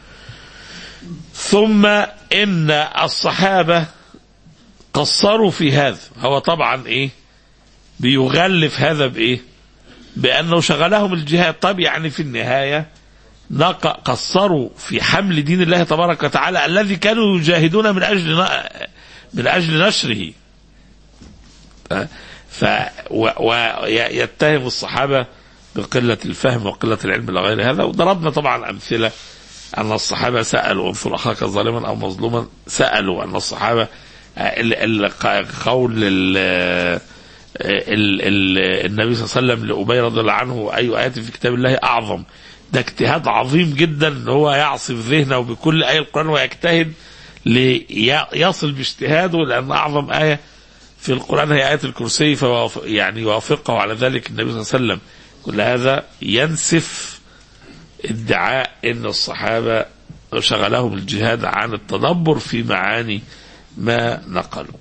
ثم إن الصحابة قصروا في هذا هو طبعا إيه بيغلف هذا بإيه بأنه شغلهم الجهاد طب يعني في النهاية نق- قصروا في حمل دين الله تبارك وتعالى الذي كانوا يجاهدون من أجل ن- من أجل نشره أه؟ ف ويتهم الصحابة بقلة الفهم وقلة العلم إلى غير هذا وضربنا طبعا أمثلة أن الصحابة سألوا انصر أخاك ظالما أو مظلوما سألوا أن الصحابة ال- ال- قول ال- ال- ال- النبي صلى الله عليه وسلم لأبي رضي الله عنه أي آيات في كتاب الله أعظم ده اجتهاد عظيم جدا ان هو يعصف ذهنه بكل آية القرآن ويجتهد ليصل باجتهاده لأن أعظم آية في القرآن هي آية الكرسي فوافق يعني يوافقه على ذلك النبي صلى الله عليه وسلم كل هذا ينسف ادعاء ان الصحابة شغلهم الجهاد عن التدبر في معاني ما نقلوا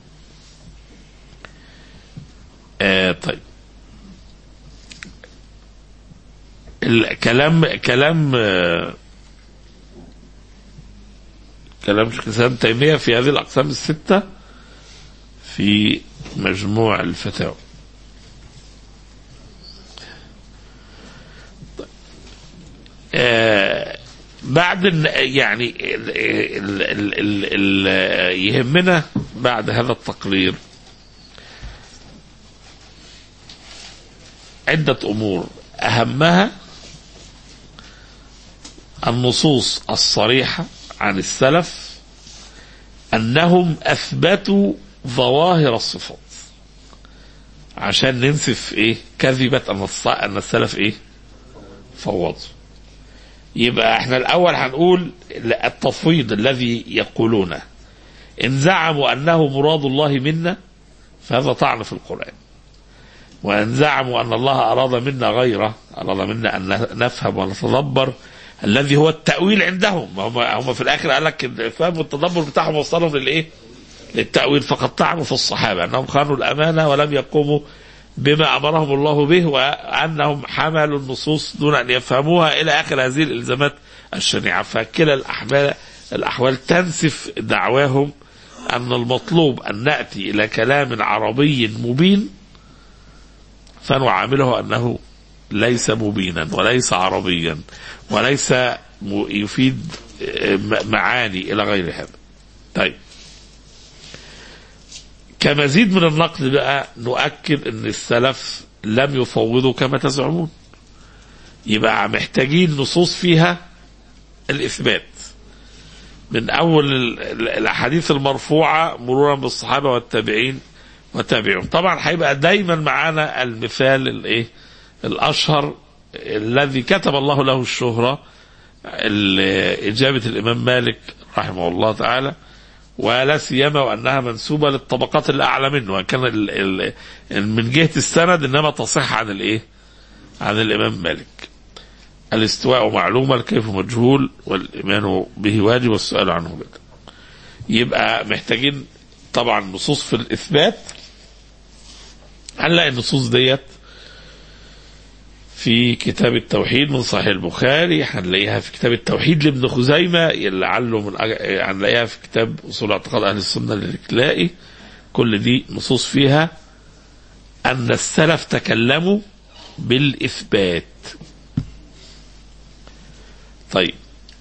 آه طيب الكلام كلام آه كلام شيخ الاسلام تيميه في هذه الاقسام السته في مجموع الفتاوى آه بعد ال- يعني ال ال ال ال ال يهمنا بعد هذا التقرير عدة أمور أهمها النصوص الصريحة عن السلف أنهم أثبتوا ظواهر الصفات عشان ننسف إيه كذبة أن الص- أن السلف إيه فوضوا يبقى احنا الأول هنقول التفويض الذي يقولونه إن زعموا أنه مراد الله منا فهذا طعن في القرآن وإن زعموا أن الله أراد منا غيره أراد منا أن نفهم ونتدبر الذي هو التأويل عندهم هم, هم في الآخر قال لك الفهم والتدبر بتاعهم وصلهم للإيه؟ للتأويل فقد طعنوا في الصحابة أنهم خانوا الأمانة ولم يقوموا بما أمرهم الله به وأنهم حملوا النصوص دون أن يفهموها إلى آخر هذه الإلزامات الشنيعة فكلا الأحوال الأحوال تنسف دعواهم أن المطلوب أن نأتي إلى كلام عربي مبين فنعامله أنه ليس مبينا وليس عربيا وليس م- يفيد آه، م- معاني الى غير هذا طيب كمزيد من النقد بقى نؤكد ان السلف لم يفوضوا كما تزعمون يبقى محتاجين نصوص فيها الاثبات من اول ال- ال- الاحاديث المرفوعه مرورا بالصحابه والتابعين وتابعهم طبعا هيبقى دايما معانا المثال الايه الاشهر الذي كتب الله له الشهره ال- اجابه الامام مالك رحمه الله تعالى ولا سيما وانها منسوبه للطبقات الاعلى منه وكان ال ال من جهه السند انما تصح عن الايه؟ عن الامام مالك. الاستواء معلومه الكيف مجهول والايمان به واجب والسؤال عنه بدء. يبقى محتاجين طبعا نصوص في الاثبات هنلاقي النصوص ديت في كتاب التوحيد من صحيح البخاري هنلاقيها في كتاب التوحيد لابن خزيمة لعله من أج... هنلاقيها في كتاب أصول اعتقاد أهل السنة للكلائي كل دي نصوص فيها أن السلف تكلموا بالإثبات طيب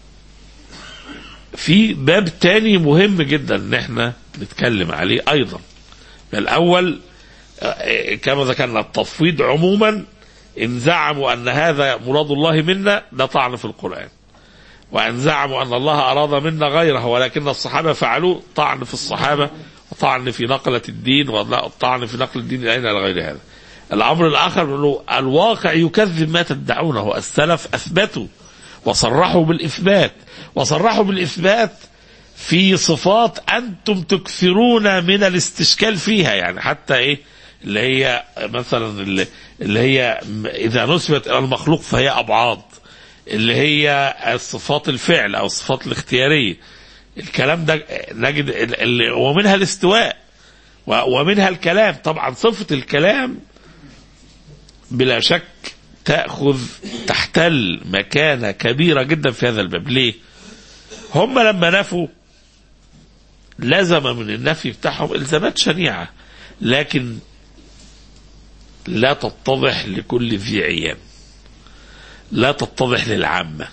في باب تاني مهم جدا ان احنا نتكلم عليه ايضا الاول آه، كما ذكرنا التفويض عموما إن زعموا أن هذا مراد الله منا ده طعن في القرآن وأن زعموا أن الله أراد منا غيره ولكن الصحابة فعلوه طعن في الصحابة وطعن في نقلة الدين وطعن في نقل الدين إلى غير هذا الأمر الآخر أنه الواقع يكذب ما تدعونه السلف أثبتوا وصرحوا بالإثبات وصرحوا بالإثبات في صفات أنتم تكثرون من الاستشكال فيها يعني حتى إيه اللي هي مثلا اللي, اللي هي إذا نسبت إلى المخلوق فهي أبعاد اللي هي صفات الفعل أو الصفات الاختيارية الكلام ده نجد ال- ال- ومنها الاستواء و- ومنها الكلام طبعا صفة الكلام بلا شك تأخذ تحتل مكانة كبيرة جدا في هذا الباب ليه هم لما نفوا لزم من النفي بتاعهم الزامات شنيعة لكن لا تتضح لكل ذي عيان لا تتضح للعامة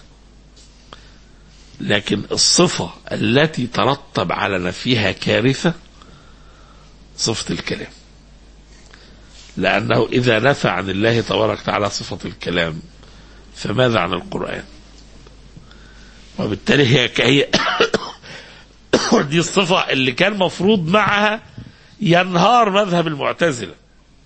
لكن الصفة التي ترتب على نفيها كارثة صفة الكلام لأنه إذا نفى عن الله تبارك وتعالى صفة الكلام فماذا عن القرآن وبالتالي هي هي دي الصفة اللي كان مفروض معها ينهار مذهب المعتزلة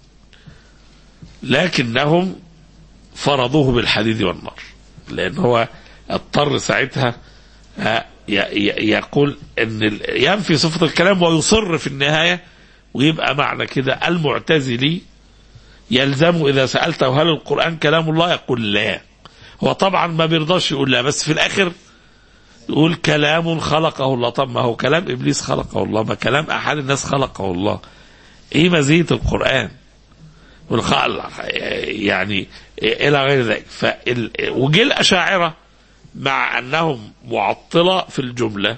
لكنهم فرضوه بالحديد والنار لأن هو اضطر ساعتها آه، ي- ي- يقول ان ال- ينفي صفة الكلام ويصر في النهاية ويبقى معنى كده المعتزلي يلزم إذا سألته هل القرآن كلام الله يقول لا هو طبعا ما بيرضاش يقول لا بس في الآخر يقول كلام خلقه الله طب ما هو كلام إبليس خلقه الله ما كلام أحد الناس خلقه الله إيه مزية القرآن والخلق يعني إلى غير ذلك فال... وجه الأشاعرة مع أنهم معطلة في الجملة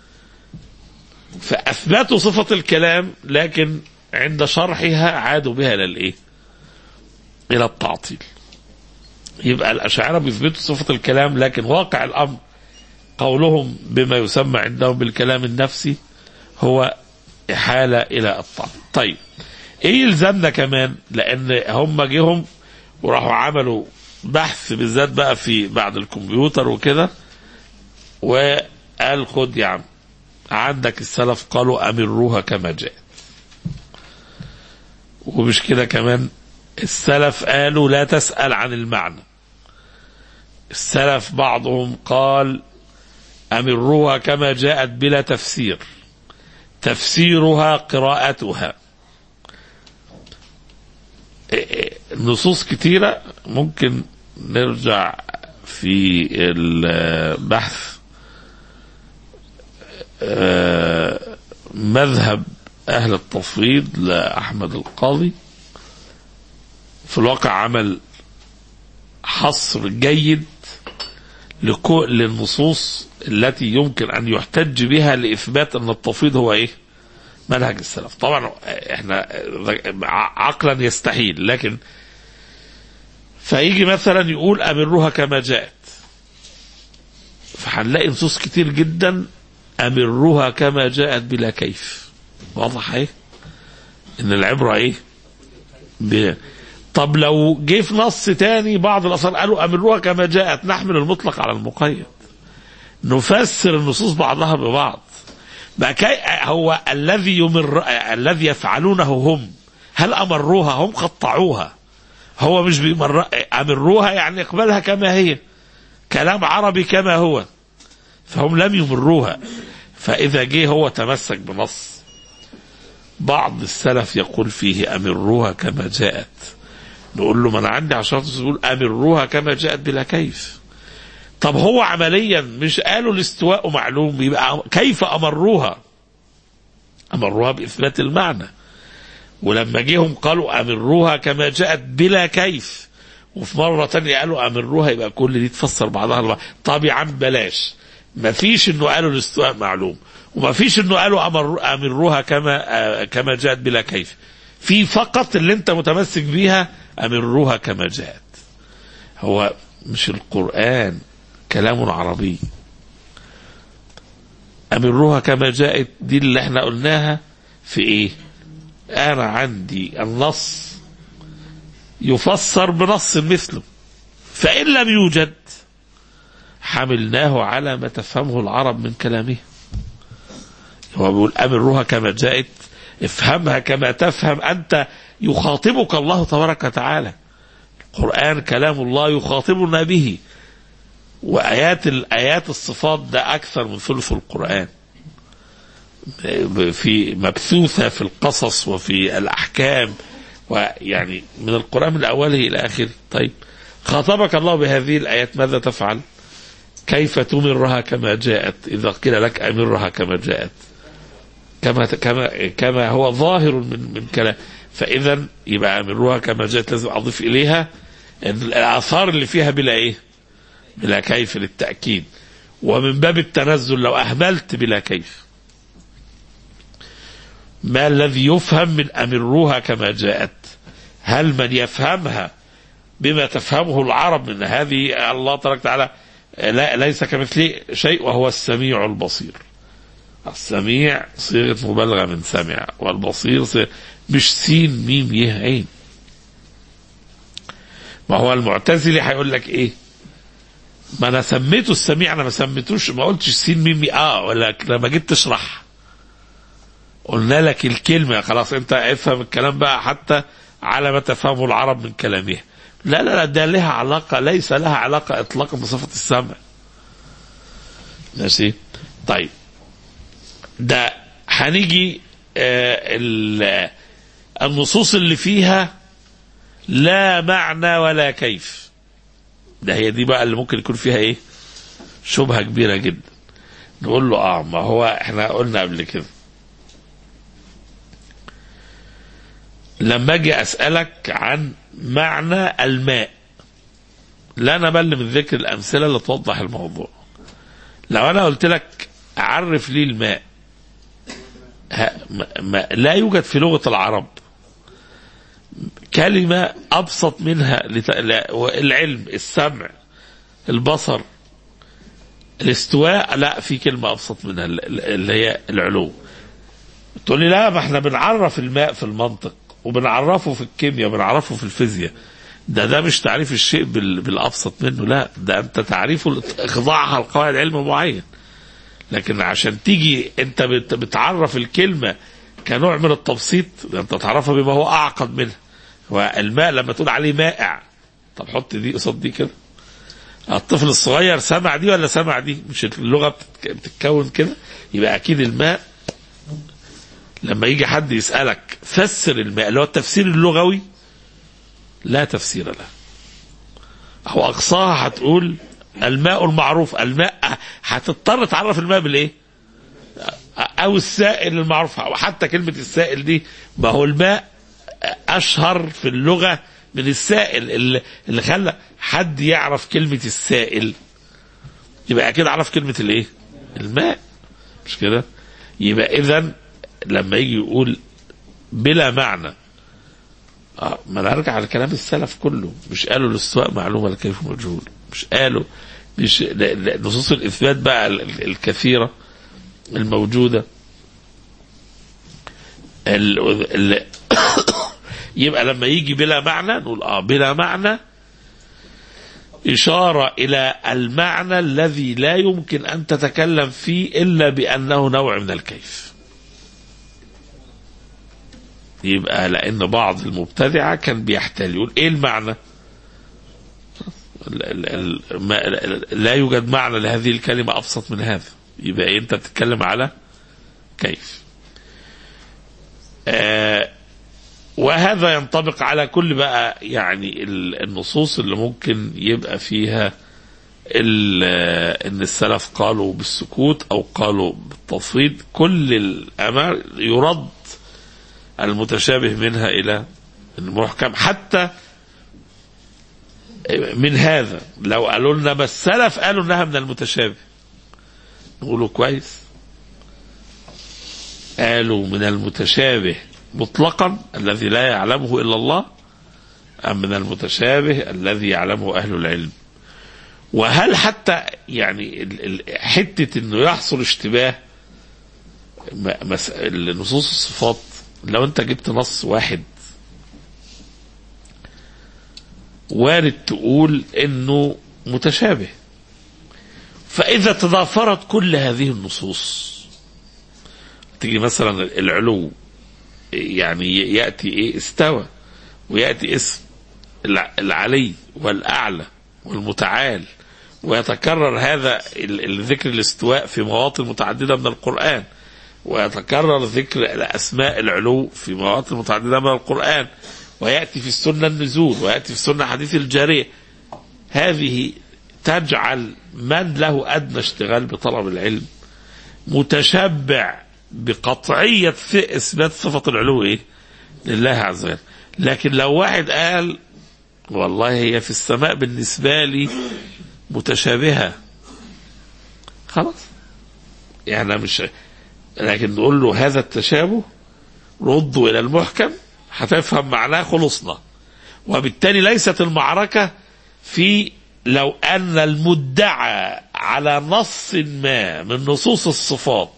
فأثبتوا صفة الكلام لكن عند شرحها عادوا بها إلى الإيه؟ إلى التعطيل يبقى الأشاعرة بيثبتوا صفة الكلام لكن واقع الأمر قولهم بما يسمى عندهم بالكلام النفسي هو إحالة إلى الطعن طيب إيه يلزمنا كمان لأن هم جيهم وراحوا عملوا بحث بالذات بقى في بعد الكمبيوتر وكده وقال خد يا عم عندك السلف قالوا أمروها كما جاء ومش كده كمان السلف قالوا لا تسأل عن المعنى السلف بعضهم قال أمروها كما جاءت بلا تفسير تفسيرها قراءتها نصوص كتيرة ممكن نرجع في البحث مذهب أهل التفويض لأحمد القاضي في الواقع عمل حصر جيد لكل النصوص التي يمكن أن يحتج بها لإثبات أن التفويض هو إيه منهج السلف طبعا احنا عقلا يستحيل لكن فيجي مثلا يقول امروها كما جاءت فهنلاقي نصوص كتير جدا امروها كما جاءت بلا كيف واضح ايه ان العبره ايه ب... طب لو جه في نص تاني بعض الاثار قالوا امروها كما جاءت نحمل المطلق على المقيد نفسر النصوص بعضها ببعض بقى كي هو الذي يمر الذي يفعلونه هم هل امروها هم قطعوها هو مش بيمر امروها يعني اقبلها كما هي كلام عربي كما هو فهم لم يمروها فاذا جه هو تمسك بنص بعض السلف يقول فيه امروها كما جاءت نقول له ما انا عندي عشان تقول امروها كما جاءت بلا كيف طب هو عمليا مش قالوا الاستواء معلوم يبقى كيف امروها امروها باثبات المعنى ولما جيهم قالوا امروها كما جاءت بلا كيف وفي مرة تانية قالوا امروها يبقى كل دي تفسر بعضها البعض طب يا عم بلاش ما فيش انه قالوا الاستواء معلوم وما فيش انه قالوا أمر امروها كما آه كما جاءت بلا كيف في فقط اللي انت متمسك بيها امروها كما جاءت هو مش القرآن كلام عربي أمروها كما جاءت دي اللي احنا قلناها في ايه انا عندي النص يفسر بنص مثله فإن لم يوجد حملناه على ما تفهمه العرب من كلامه هو بيقول أمروها كما جاءت افهمها كما تفهم أنت يخاطبك الله تبارك وتعالى القرآن كلام الله يخاطبنا به وآيات الآيات الصفات ده أكثر من ثلث القرآن في مبثوثة في القصص وفي الأحكام ويعني من القرآن من أوله إلى آخره طيب خاطبك الله بهذه الآيات ماذا تفعل كيف تمرها كما جاءت إذا قيل لك أمرها كما جاءت كما كما كما هو ظاهر من من كلام فإذا يبقى أمرها كما جاءت لازم أضيف إليها الآثار اللي فيها بلا إيه بلا كيف للتأكيد ومن باب التنزل لو أهملت بلا كيف ما الذي يفهم من أمروها كما جاءت هل من يفهمها بما تفهمه العرب من هذه الله تبارك وتعالى لا ليس كمثله شيء وهو السميع البصير السميع صيغة مبالغة من سمع والبصير صيغة مش سين ميم يه عين ما هو المعتزلي هيقول لك ايه ما انا سميته السميع انا ما سميتوش ما قلتش سين ميم اه ولا لما جيت تشرح قلنا لك الكلمة خلاص انت افهم الكلام بقى حتى على ما تفهمه العرب من كلامه لا لا لا ده لها علاقة ليس لها علاقة اطلاقا بصفة السمع ماشي طيب ده هنيجي آه النصوص اللي فيها لا معنى ولا كيف ده هي دي بقى اللي ممكن يكون فيها ايه شبهة كبيرة جدا نقول له اه ما هو احنا قلنا قبل كده لما اجي اسالك عن معنى الماء لا نمل من ذكر الامثله اللي توضح الموضوع لو انا قلت لك عرف لي الماء ما لا يوجد في لغه العرب كلمه ابسط منها لت... العلم السمع البصر الاستواء لا في كلمه ابسط منها اللي هي العلو تقول لي لا ما احنا بنعرف الماء في المنطق وبنعرفه في الكيمياء وبنعرفه في الفيزياء ده ده مش تعريف الشيء بالابسط منه لا ده انت تعريفه اخضاعها لقواعد علم معين لكن عشان تيجي انت بتعرف الكلمه كنوع من التبسيط انت تعرفها بما هو اعقد منها والماء لما تقول عليه مائع طب حط دي قصاد دي كده الطفل الصغير سمع دي ولا سمع دي مش اللغه بتتكون كده يبقى اكيد الماء لما يجي حد يسألك فسر الماء اللي هو التفسير اللغوي لا تفسير له أو أقصاها هتقول الماء المعروف الماء هتضطر تعرف الماء بالإيه أو السائل المعروف أو حتى كلمة السائل دي ما هو الماء أشهر في اللغة من السائل اللي, اللي خلى حد يعرف كلمة السائل يبقى أكيد عرف كلمة الإيه الماء مش كده يبقى إذا لما يجي يقول بلا معنى اه ما انا ارجع لكلام السلف كله مش قالوا الاستواء معلوم ولا كيف مجهول مش قالوا مش لا- لا- نصوص الاثبات بقى ال- ال- الكثيره الموجوده ال... ال... يبقى لما يجي بلا معنى نقول اه بلا معنى إشارة إلى المعنى الذي لا يمكن أن تتكلم فيه إلا بأنه نوع من الكيف يبقى لأن بعض المبتدعة كان بيحتال يقول إيه المعنى ال- ال- ال- ما- لا يوجد معنى لهذه الكلمة أبسط من هذا يبقى إيه أنت بتتكلم على كيف آه وهذا ينطبق على كل بقى يعني ال- النصوص اللي ممكن يبقى فيها ال- ان السلف قالوا بالسكوت او قالوا بالتفويض كل الامر يرد المتشابه منها الى المحكم حتى من هذا لو قالوا لنا ما السلف قالوا انها من المتشابه نقولوا كويس قالوا من المتشابه مطلقا الذي لا يعلمه الا الله ام من المتشابه الذي يعلمه اهل العلم وهل حتى يعني ال- ال- حته انه يحصل اشتباه م- مس- نصوص الصفات لو انت جبت نص واحد وارد تقول انه متشابه فاذا تضافرت كل هذه النصوص تيجي مثلا العلو يعني ياتي ايه استوى وياتي اسم الع- العلي والاعلى والمتعال ويتكرر هذا ال- الذكر الاستواء في مواطن متعدده من القران ويتكرر ذكر الاسماء العلو في مواطن متعدده من القران وياتي في السنه النزول وياتي في السنه حديث الجاريه هذه تجعل من له ادنى اشتغال بطلب العلم متشبع بقطعيه ث- اثبات صفه العلو ايه؟ لله عز وجل لكن لو واحد قال والله هي في السماء بالنسبه لي متشابهه خلاص يعني مش لكن نقول له هذا التشابه ردوا الى المحكم هتفهم معناه خلصنا وبالتالي ليست المعركه في لو ان المدعى على نص ما من نصوص الصفات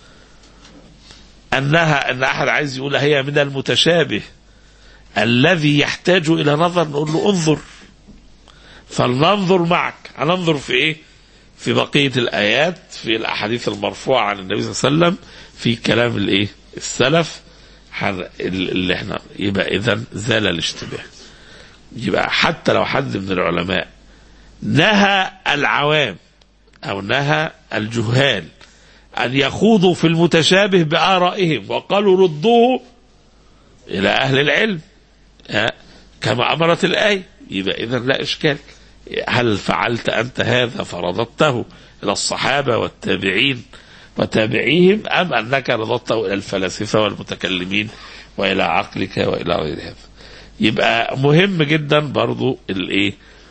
انها ان احد عايز يقول هي من المتشابه الذي يحتاج الى نظر نقول له انظر فلننظر معك هننظر في ايه في بقيه الايات في الاحاديث المرفوعه عن النبي صلى الله عليه وسلم في كلام الايه السلف حر- اللي احنا يبقى اذا زال الاشتباه يبقى حتى لو حد من العلماء نهى العوام او نهى الجهال ان يخوضوا في المتشابه بارائهم وقالوا ردوه الى اهل العلم ها، كما امرت الايه يبقى اذا لا اشكال هل فعلت انت هذا فرضته الى الصحابه والتابعين وتابعيهم ام انك رضته الى الفلاسفه والمتكلمين والى عقلك والى غير هذا يبقى مهم جدا برضو الايه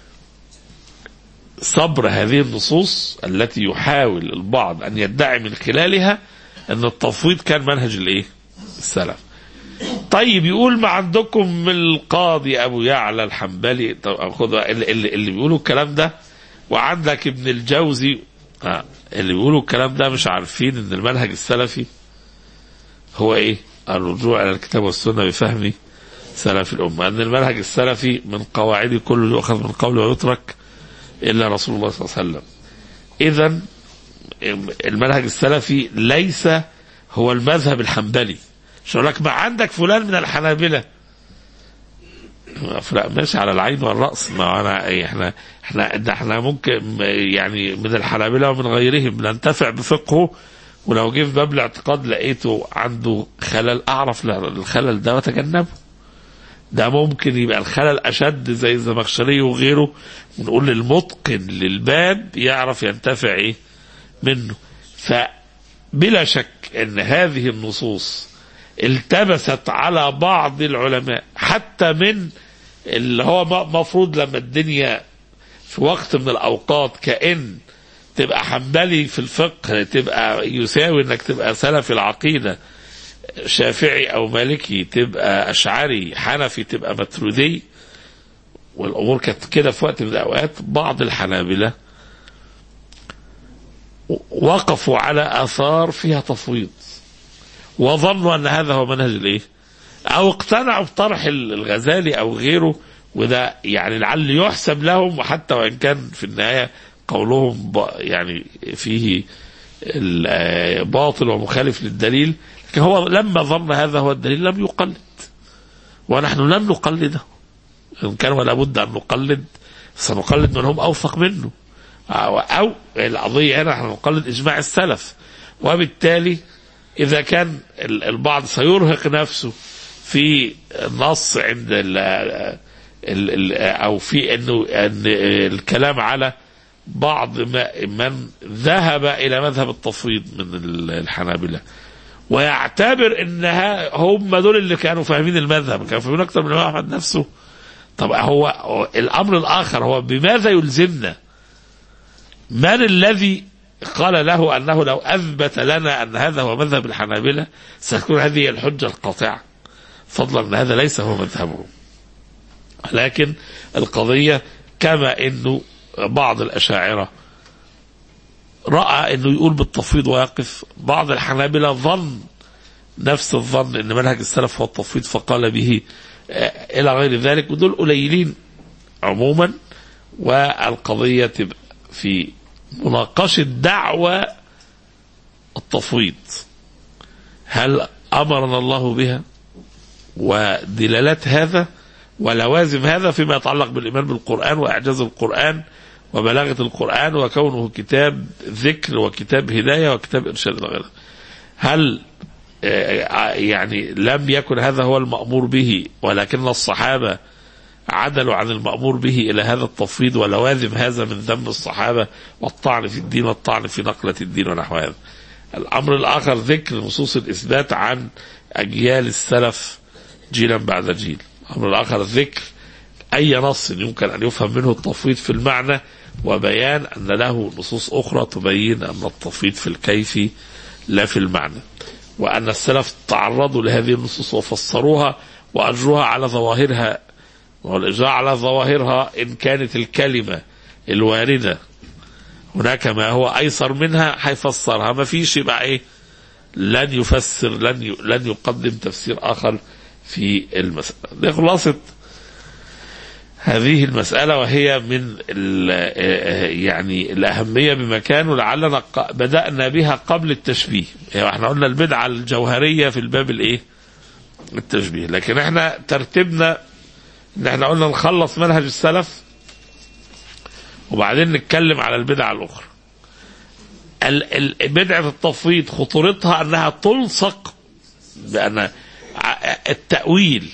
صبر هذه النصوص التي يحاول البعض ان يدعي من خلالها ان التفويض كان منهج الايه السلف طيب يقول ما عندكم القاضي ابو يعلى الحنبلي طب خد اللي, اللي, اللي بيقولوا الكلام ده وعندك ابن الجوزي آه اللي بيقولوا الكلام ده مش عارفين ان المنهج السلفي هو ايه الرجوع الى الكتاب والسنه بفهم سلف الامه ان المنهج السلفي من قواعد كل يؤخذ من قول ويترك الا رسول الله صلى الله عليه وسلم اذا المنهج السلفي ليس هو المذهب الحنبلي مش هقول لك ما عندك فلان من الحنابله لا ماشي على العين والراس ما انا احنا احنا ده احنا ممكن يعني من الحنابله ومن غيرهم ننتفع بفقهه ولو جه في باب الاعتقاد لقيته عنده خلل اعرف الخلل ده واتجنبه ده ممكن يبقى الخلل اشد زي الزمخشري وغيره ونقول للمتقن للباب يعرف ينتفع ايه منه فبلا شك ان هذه النصوص التبست على بعض العلماء حتى من اللي هو مفروض لما الدنيا في وقت من الاوقات كأن تبقى حنبلي في الفقه تبقى يساوي انك تبقى سلفي العقيده شافعي او مالكي تبقى اشعري حنفي تبقى مترودي والامور كانت كده في وقت من الاوقات بعض الحنابله وقفوا على اثار فيها تفويض وظنوا ان هذا هو منهج الايه؟ او اقتنعوا بطرح الغزالي او غيره وده يعني لعل يحسب لهم وحتى وان كان في النهايه قولهم ب- يعني فيه ال- باطل ومخالف للدليل لكن هو لما ظن هذا هو الدليل لم يقلد ونحن لن نقلده إن كان ولا بد أن نقلد سنقلد من هم أوثق منه أو, أو القضية هنا نحن نقلد إجماع السلف وبالتالي إذا كان ال- البعض سيرهق نفسه في النص عند ال ال ال أو في أنه أن الكلام على بعض ما من ذهب إلى مذهب التفويض من ال- الحنابلة ويعتبر انها هم دول اللي كانوا فاهمين المذهب كانوا فاهمين اكتر من الامام احمد نفسه طب هو هو الامر الاخر هو بماذا يلزمنا من الذي قال له انه لو اثبت لنا ان هذا هو مذهب الحنابله ستكون هذه هي الحجه القاطعه فضلا ان هذا ليس هو مذهبهم لكن القضيه كما انه بعض الاشاعره راى انه يقول بالتفويض ويقف بعض الحنابله ظن نفس الظن ان منهج السلف هو التفويض فقال به آه، الى غير ذلك ودول قليلين عموما والقضيه تبقى في مناقشه دعوى التفويض هل امرنا الله بها ودلالات هذا ولوازم هذا فيما يتعلق بالايمان بالقران واعجاز القران وبلاغه القران وكونه كتاب ذكر وكتاب هدايه وكتاب ارشاد الى غيره. هل آه، يعني لم يكن هذا هو المامور به ولكن الصحابه عدلوا عن المامور به الى هذا التفويض ولوازم هذا من ذم الصحابه والطعن في الدين والطعن في نقله الدين ونحو هذا. الامر الاخر ذكر نصوص الاثبات عن اجيال السلف جيلا بعد جيل. الامر الاخر ذكر اي نص يمكن ان يفهم منه التفويض في المعنى وبيان ان له نصوص اخرى تبين ان التفويض في الكيف لا في المعنى. وان السلف تعرضوا لهذه النصوص وفسروها واجروها على ظواهرها والاجراء على ظواهرها ان كانت الكلمه الوارده هناك ما هو ايسر منها هيفسرها ما فيش يبقى ايه لن يفسر لن ي... لن يقدم تفسير اخر في المساله دي خلاصه هذه المسألة وهي من ال- يعني الأهمية بمكان ولعلنا ق- بدأنا بها قبل التشبيه يعني احنا قلنا البدعة الجوهرية في الباب الايه التشبيه لكن احنا ترتيبنا ان احنا قلنا نخلص منهج السلف وبعدين نتكلم على البدعة الأخرى ال- ال- بدعة التفويض خطورتها أنها تلصق بأن ع- التأويل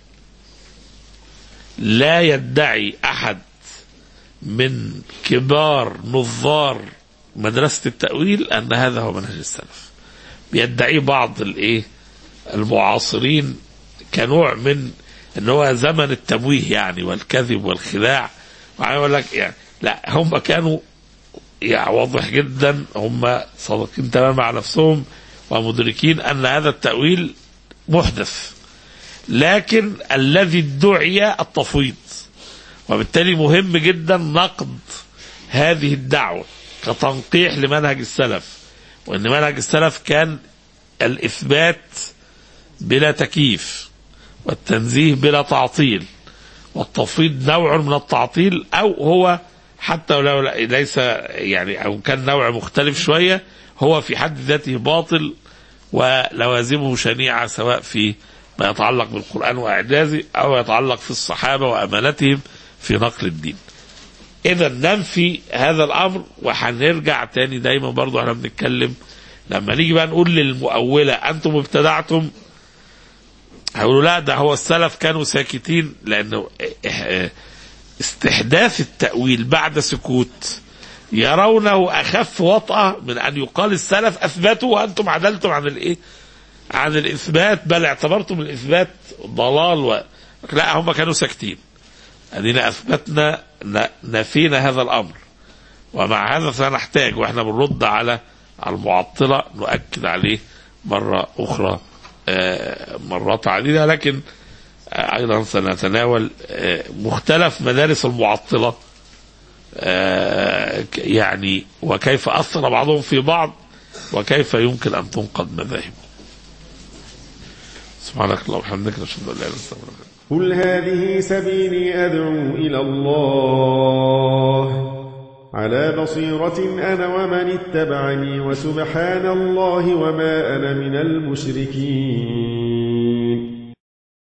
لا يدعي أحد من كبار نظار مدرسة التأويل أن هذا هو منهج السلف بيدعيه بعض الإيه المعاصرين كنوع من ان هو زمن التمويه يعني والكذب والخداع وعايز اقول لك يعني لا هم كانوا يعني واضح جدا هم صادقين تماما مع نفسهم ومدركين ان هذا التاويل محدث لكن الذي ادعي التفويض وبالتالي مهم جدا نقد هذه الدعوه كتنقيح لمنهج السلف وان منهج السلف كان الاثبات بلا تكييف والتنزيه بلا تعطيل والتفويض نوع من التعطيل او هو حتى لو ليس يعني او كان نوع مختلف شويه هو في حد ذاته باطل ولوازمه شنيعه سواء في ما يتعلق بالقران واعجازه او يتعلق في الصحابه وامانتهم في نقل الدين. اذا ننفي هذا الامر وهنرجع تاني دايما برضو احنا بنتكلم لما نيجي بقى نقول للمؤوله انتم ابتدعتم هيقولوا لا ده هو السلف كانوا ساكتين لانه استحداث التأويل بعد سكوت يرونه أخف وطأة من أن يقال السلف أثبتوا وأنتم عدلتم عن الإيه؟ عن الإثبات بل اعتبرتم الإثبات ضلال و... لا هم كانوا ساكتين أدينا أثبتنا ن- نفينا هذا الأمر ومع هذا سنحتاج وإحنا بنرد على على المعطلة نؤكد عليه مرة أخرى آه، مرات عديدة لكن آه، أيضا سنتناول آه، مختلف مدارس المعطلة آه، ك- يعني وكيف أثر بعضهم في بعض وكيف يمكن أن تنقض مذاهب سبحانك اللهم وبحمدك نشهد أن لا إله إلا أنت نستغفرك قل هذه سبيلي أدعو إلى الله على بصيرة أنا ومن اتبعني وسبحان الله وما أنا من المشركين